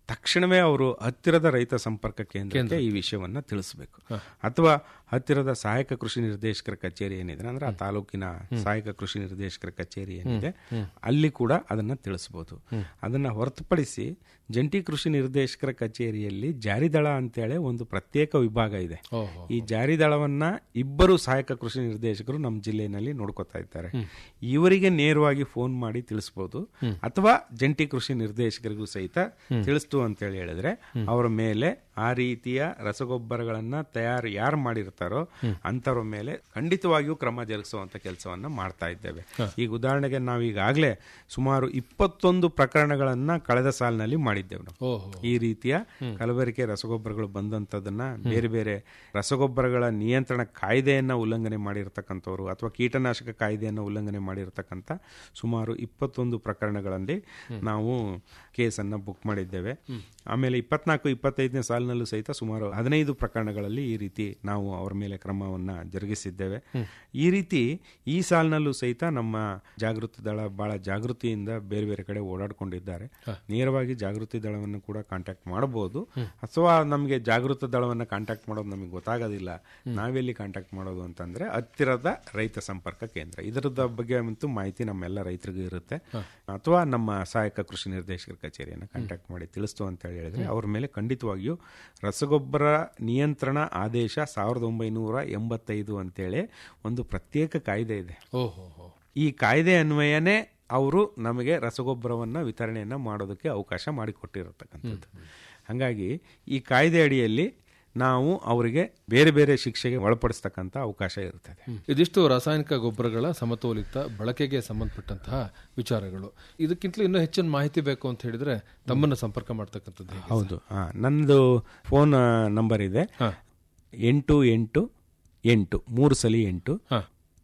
ತಕ್ಷಣವೇ ಅವರು ಹತ್ತಿರದ ರೈತ ಸಂಪರ್ಕ ಕೇಂದ್ರಕ್ಕೆ ಈ ವಿಷಯವನ್ನ ತಿಳಿಸಬೇಕು ಅಥವಾ ಹತ್ತಿರದ ಸಹಾಯಕ ಕೃಷಿ ನಿರ್ದೇಶಕರ ಕಚೇರಿ ಏನಿದೆ ಅಂದ್ರೆ ಆ ತಾಲೂಕಿನ ಸಹಾಯಕ ಕೃಷಿ ನಿರ್ದೇಶಕರ ಕಚೇರಿ ಏನಿದೆ ಅಲ್ಲಿ ಕೂಡ ಅದನ್ನ ತಿಳಿಸಬಹುದು ಅದನ್ನ ಹೊರತುಪಡಿಸಿ ಜಂಟಿ ಕೃಷಿ ನಿರ್ದೇಶಕರ ಕಚೇರಿಯಲ್ಲಿ ಜಾರಿದಳ ಅಂತೇಳಿ ಒಂದು ಪ್ರತ್ಯೇಕ ವಿಭಾಗ ಇದೆ ಓಹೋ ಈ ಜಾರಿದಳವನ್ನ ಇಬ್ಬರು ಸಹಾಯಕ ಕೃಷಿ ನಿರ್ದೇಶಕರು ನಮ್ಮ ಜಿಲ್ಲೆಯಲ್ಲಿ ನೋಡ್ಕೊತಾ ಇದ್ದಾರೆ ಇವರಿಗೆ ನೇರವಾಗಿ ಫೋನ್ ಮಾಡಿ ತಿಳಿಸಬಹುದು ಅಥವಾ ಜಂಟಿ ಕೃಷಿ ನಿರ್ದೇಶಕರಿಗೂ ಸಹಿತ ತಿಳಿಸ್ತು ಅಂತ ಹೇಳಿ ಹೇಳಿದ್ರೆ ಅವರ ಮೇಲೆ ಆ ರೀತಿಯ ರಸಗೊಬ್ಬರಗಳನ್ನ ತಯಾರು ಯಾರು ಮಾಡಿರ್ತಾರೋ ಅಂತವ್ರ ಮೇಲೆ ಖಂಡಿತವಾಗಿಯೂ ಕ್ರಮ ಜರುಗಿಸುವಂತ ಕೆಲಸವನ್ನ ಮಾಡ್ತಾ ಇದ್ದೇವೆ ಈಗ ಉದಾಹರಣೆಗೆ ನಾವು ಈಗಾಗಲೇ ಸುಮಾರು ಇಪ್ಪತ್ತೊಂದು ಪ್ರಕರಣಗಳನ್ನ ಕಳೆದ ಸಾಲಿನಲ್ಲಿ ಮಾಡಿದ್ದೇವೆ ನಾವು ಓಹೋ ಈ ರೀತಿಯ ಕಲಬೆರಕೆ ರಸಗೊಬ್ಬರಗಳು ಬಂದಂತದನ್ನ ಬೇರೆ ಬೇರೆ ರಸಗೊಬ್ಬರಗಳ ನಿಯಂತ್ರಣ ಕಾಯ್ದೆಯನ್ನ ಉಲ್ಲಂಘನೆ ಮಾಡಿರ್ತಕ್ಕಂಥವ್ರು ಅಥವಾ ಕೀಟನಾಶಕ ಕಾಯ್ದೆಯನ್ನ ಉಲ್ಲಂಘನೆ ಮಾಡಿರ್ತಕ್ಕಂಥ ಸುಮಾರು ಇಪ್ಪತ್ತೊಂದು ಪ್ರಕರಣಗಳಲ್ಲಿ ನಾವು ಕೇಸನ್ನ ಬುಕ್ ಮಾಡಿದ್ದೇವೆ ಆಮೇಲೆ ಇಪ್ಪತ್ನಾಲ್ಕು ಇಪ್ಪತ್ತೈದನೇ ಸಾಲಿನಲ್ಲೂ ಸಹಿತ ಸುಮಾರು ಹದಿನೈದು ಪ್ರಕರಣಗಳಲ್ಲಿ ಈ ರೀತಿ ನಾವು ಅವರ ಮೇಲೆ ಕ್ರಮವನ್ನ ಜರುಗಿಸಿದ್ದೇವೆ ಈ ರೀತಿ ಈ ಸಾಲಿನಲ್ಲೂ ಸಹಿತ ನಮ್ಮ ಜಾಗೃತಿ ದಳ ಬಹಳ ಜಾಗೃತಿಯಿಂದ ಬೇರೆ ಬೇರೆ ಕಡೆ ಓಡಾಡ್ಕೊಂಡಿದ್ದಾರೆ ನೇರವಾಗಿ ಜಾಗೃತಿ ದಳವನ್ನು ಕೂಡ ಕಾಂಟ್ಯಾಕ್ಟ್ ಮಾಡಬಹುದು ಅಥವಾ ನಮಗೆ ಜಾಗೃತ ದಳವನ್ನು ಕಾಂಟ್ಯಾಕ್ಟ್ ಮಾಡೋದು ನಮಗೆ ಗೊತ್ತಾಗೋದಿಲ್ಲ ನಾವೆಲ್ಲಿ ಕಾಂಟ್ಯಾಕ್ಟ್ ಮಾಡೋದು ಅಂತಂದ್ರೆ ಹತ್ತಿರದ ರೈತ ಸಂಪರ್ಕ ಕೇಂದ್ರ ಇದರದ ಬಗ್ಗೆ ಅಂತೂ ಮಾಹಿತಿ ನಮ್ಮೆಲ್ಲ ರೈತರಿಗೂ ಇರುತ್ತೆ ಅಥವಾ ನಮ್ಮ ಸಹಾಯಕ ಕೃಷಿ ನಿರ್ದೇಶಕರ ಕಚೇರಿಯನ್ನು ಕಾಂಟ್ಯಾಕ್ಟ್ ಮಾಡಿ ತಿಳಿಸ್ತು ಅಂತ ಹೇಳಿ ಹೇಳಿದ್ರೆ ಅವ್ರ ಮೇಲೆ ಖಂಡಿತವಾಗಿಯೂ ರಸಗೊಬ್ಬರ ನಿಯಂತ್ರಣ ಆದೇಶ ಸಾವಿರದ ಒಂಬೈನೂರ ಎಂಬತ್ತೈದು ಅಂತೇಳಿ ಒಂದು ಪ್ರತ್ಯೇಕ ಕಾಯ್ದೆ ಇದೆ ಓಹೋ ಹೋ ಈ ಕಾಯ್ದೆ ಅನ್ವಯನೇ ಅವರು ನಮಗೆ ರಸಗೊಬ್ಬರವನ್ನ ವಿತರಣೆಯನ್ನ ಮಾಡೋದಕ್ಕೆ ಅವಕಾಶ ಮಾಡಿಕೊಟ್ಟಿರತಕ್ಕಂಥದ್ದು ಹಾಗಾಗಿ ಈ ಕಾಯ್ದೆ ಅಡಿಯಲ್ಲಿ ನಾವು ಅವರಿಗೆ ಬೇರೆ ಬೇರೆ ಶಿಕ್ಷೆಗೆ ಒಳಪಡಿಸ್ತಕ್ಕಂಥ ಅವಕಾಶ ಇರ್ತದೆ ಇದಿಷ್ಟು ರಾಸಾಯನಿಕ ಗೊಬ್ಬರಗಳ ಸಮತೋಲಿತ ಬಳಕೆಗೆ ಸಂಬಂಧಪಟ್ಟಂತಹ ವಿಚಾರಗಳು ಇದಕ್ಕಿಂತಲೂ ಇನ್ನೂ ಹೆಚ್ಚಿನ ಮಾಹಿತಿ ಬೇಕು ಅಂತ ಹೇಳಿದ್ರೆ ತಮ್ಮನ್ನ ಸಂಪರ್ಕ ಮಾಡ್ತಕ್ಕಂಥದ್ದು ಹೇಗೆ? ಹೌದು ಹಾ ನನ್ನದು ಫೋನ್ ನಂಬರ್ ಇದೆ ಹಾ. ಎಂಟು ಎಂಟು ಎಂಟು ಮೂರು ಸಲಿ ಎಂಟು ಹಾ.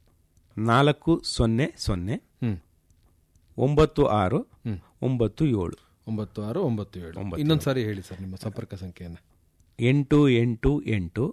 ನಾಲ್ಕು ಸೊನ್ನೆ ಸೊನ್ನೆ ಹ್ಮ್ ಒಂಬತ್ತು ಆರು ಹ್ಮ್. ಒಂಬತ್ತು ಏಳು ಒಂಬತ್ತು ಆರು ಒಂಬತ್ತು ಏಳು ಇನ್ನೊಂದು ಸಾರಿ ಹೇಳಿ ಸರ್ ನಿಮ್ಮ ಸಂಪರ್ಕ ಸಂಖ್ಯೆಯನ್ನು ಎಂಟು ಎಂಟು ಎಂಟು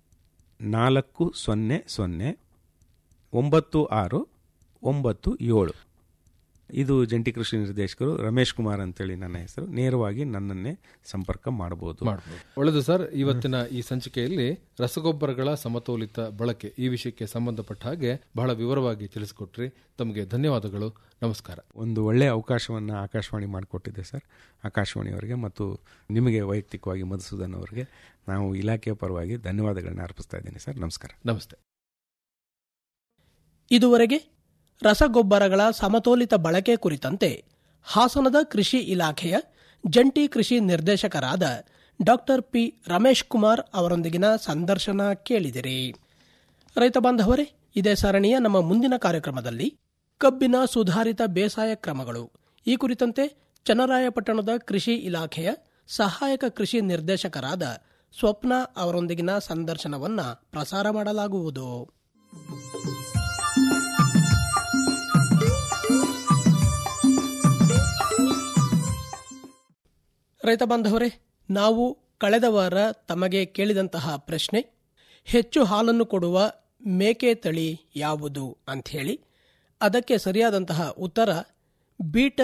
ನಾಲ್ಕು ಸೊನ್ನೆ ಸೊನ್ನೆ ಒಂಬತ್ತು ಆರು ಒಂಬತ್ತು ಏಳು ಇದು ಜಂಟಿ ಕೃಷಿ ನಿರ್ದೇಶಕರು ರಮೇಶ್ ಕುಮಾರ್ ಅಂತೇಳಿ ನನ್ನ ಹೆಸರು ನೇರವಾಗಿ ನನ್ನನ್ನೇ ಸಂಪರ್ಕ ಮಾಡಬಹುದು ಮಾಡಬಹುದು ಒಳ್ಳೆಯದು ಸರ್ ಇವತ್ತಿನ ಈ ಸಂಚಿಕೆಯಲ್ಲಿ ರಸಗೊಬ್ಬರಗಳ ಸಮತೋಲಿತ ಬಳಕೆ ಈ ವಿಷಯಕ್ಕೆ ಸಂಬಂಧಪಟ್ಟ ಹಾಗೆ ಬಹಳ ವಿವರವಾಗಿ ತಿಳಿಸಿಕೊಟ್ರಿ ತಮಗೆ ಧನ್ಯವಾದಗಳು ನಮಸ್ಕಾರ ಒಂದು ಒಳ್ಳೆಯ ಅವಕಾಶವನ್ನು ಆಕಾಶವಾಣಿ ಮಾಡಿಕೊಟ್ಟಿದೆ ಸರ್ ಆಕಾಶವಾಣಿಯವರಿಗೆ ಮತ್ತು ನಿಮಗೆ ವೈಯಕ್ತಿಕವಾಗಿ ಮಧುಸೂದನ್ ಅವರಿಗೆ ನಾವು ಇಲಾಖೆಯ ಪರವಾಗಿ ಧನ್ಯವಾದಗಳನ್ನ ಅರ್ಪಿಸ್ತಾ ಇದ್ದೀನಿ ಸರ್ ನಮಸ್ಕಾರ ನಮಸ್ತೆ ಇದುವರೆಗೆ ರಸಗೊಬ್ಬರಗಳ ಸಮತೋಲಿತ ಬಳಕೆ ಕುರಿತಂತೆ ಹಾಸನದ ಕೃಷಿ ಇಲಾಖೆಯ ಜಂಟಿ ಕೃಷಿ ನಿರ್ದೇಶಕರಾದ ಡಾಕ್ಟರ್ ಪಿ ರಮೇಶ್ ಕುಮಾರ್ ಅವರೊಂದಿಗಿನ ಸಂದರ್ಶನ ಕೇಳಿದಿರಿ ರೈತ ಬಾಂಧವರೇ ಇದೇ ಸರಣಿಯ ನಮ್ಮ ಮುಂದಿನ ಕಾರ್ಯಕ್ರಮದಲ್ಲಿ ಕಬ್ಬಿನ ಸುಧಾರಿತ ಬೇಸಾಯ ಕ್ರಮಗಳು ಈ ಕುರಿತಂತೆ ಚನ್ನರಾಯಪಟ್ಟಣದ ಕೃಷಿ ಇಲಾಖೆಯ ಸಹಾಯಕ ಕೃಷಿ ನಿರ್ದೇಶಕರಾದ ಸ್ವಪ್ನ ಅವರೊಂದಿಗಿನ ಸಂದರ್ಶನವನ್ನ ಪ್ರಸಾರ ಮಾಡಲಾಗುವುದು ರೈತ ಬಾಂಧವರೇ ನಾವು ಕಳೆದ ವಾರ ತಮಗೆ ಕೇಳಿದಂತಹ ಪ್ರಶ್ನೆ ಹೆಚ್ಚು ಹಾಲನ್ನು ಕೊಡುವ ಮೇಕೆ ತಳಿ ಯಾವುದು ಅಂಥೇಳಿ ಅದಕ್ಕೆ ಸರಿಯಾದಂತಹ ಉತ್ತರ ಬೀಟ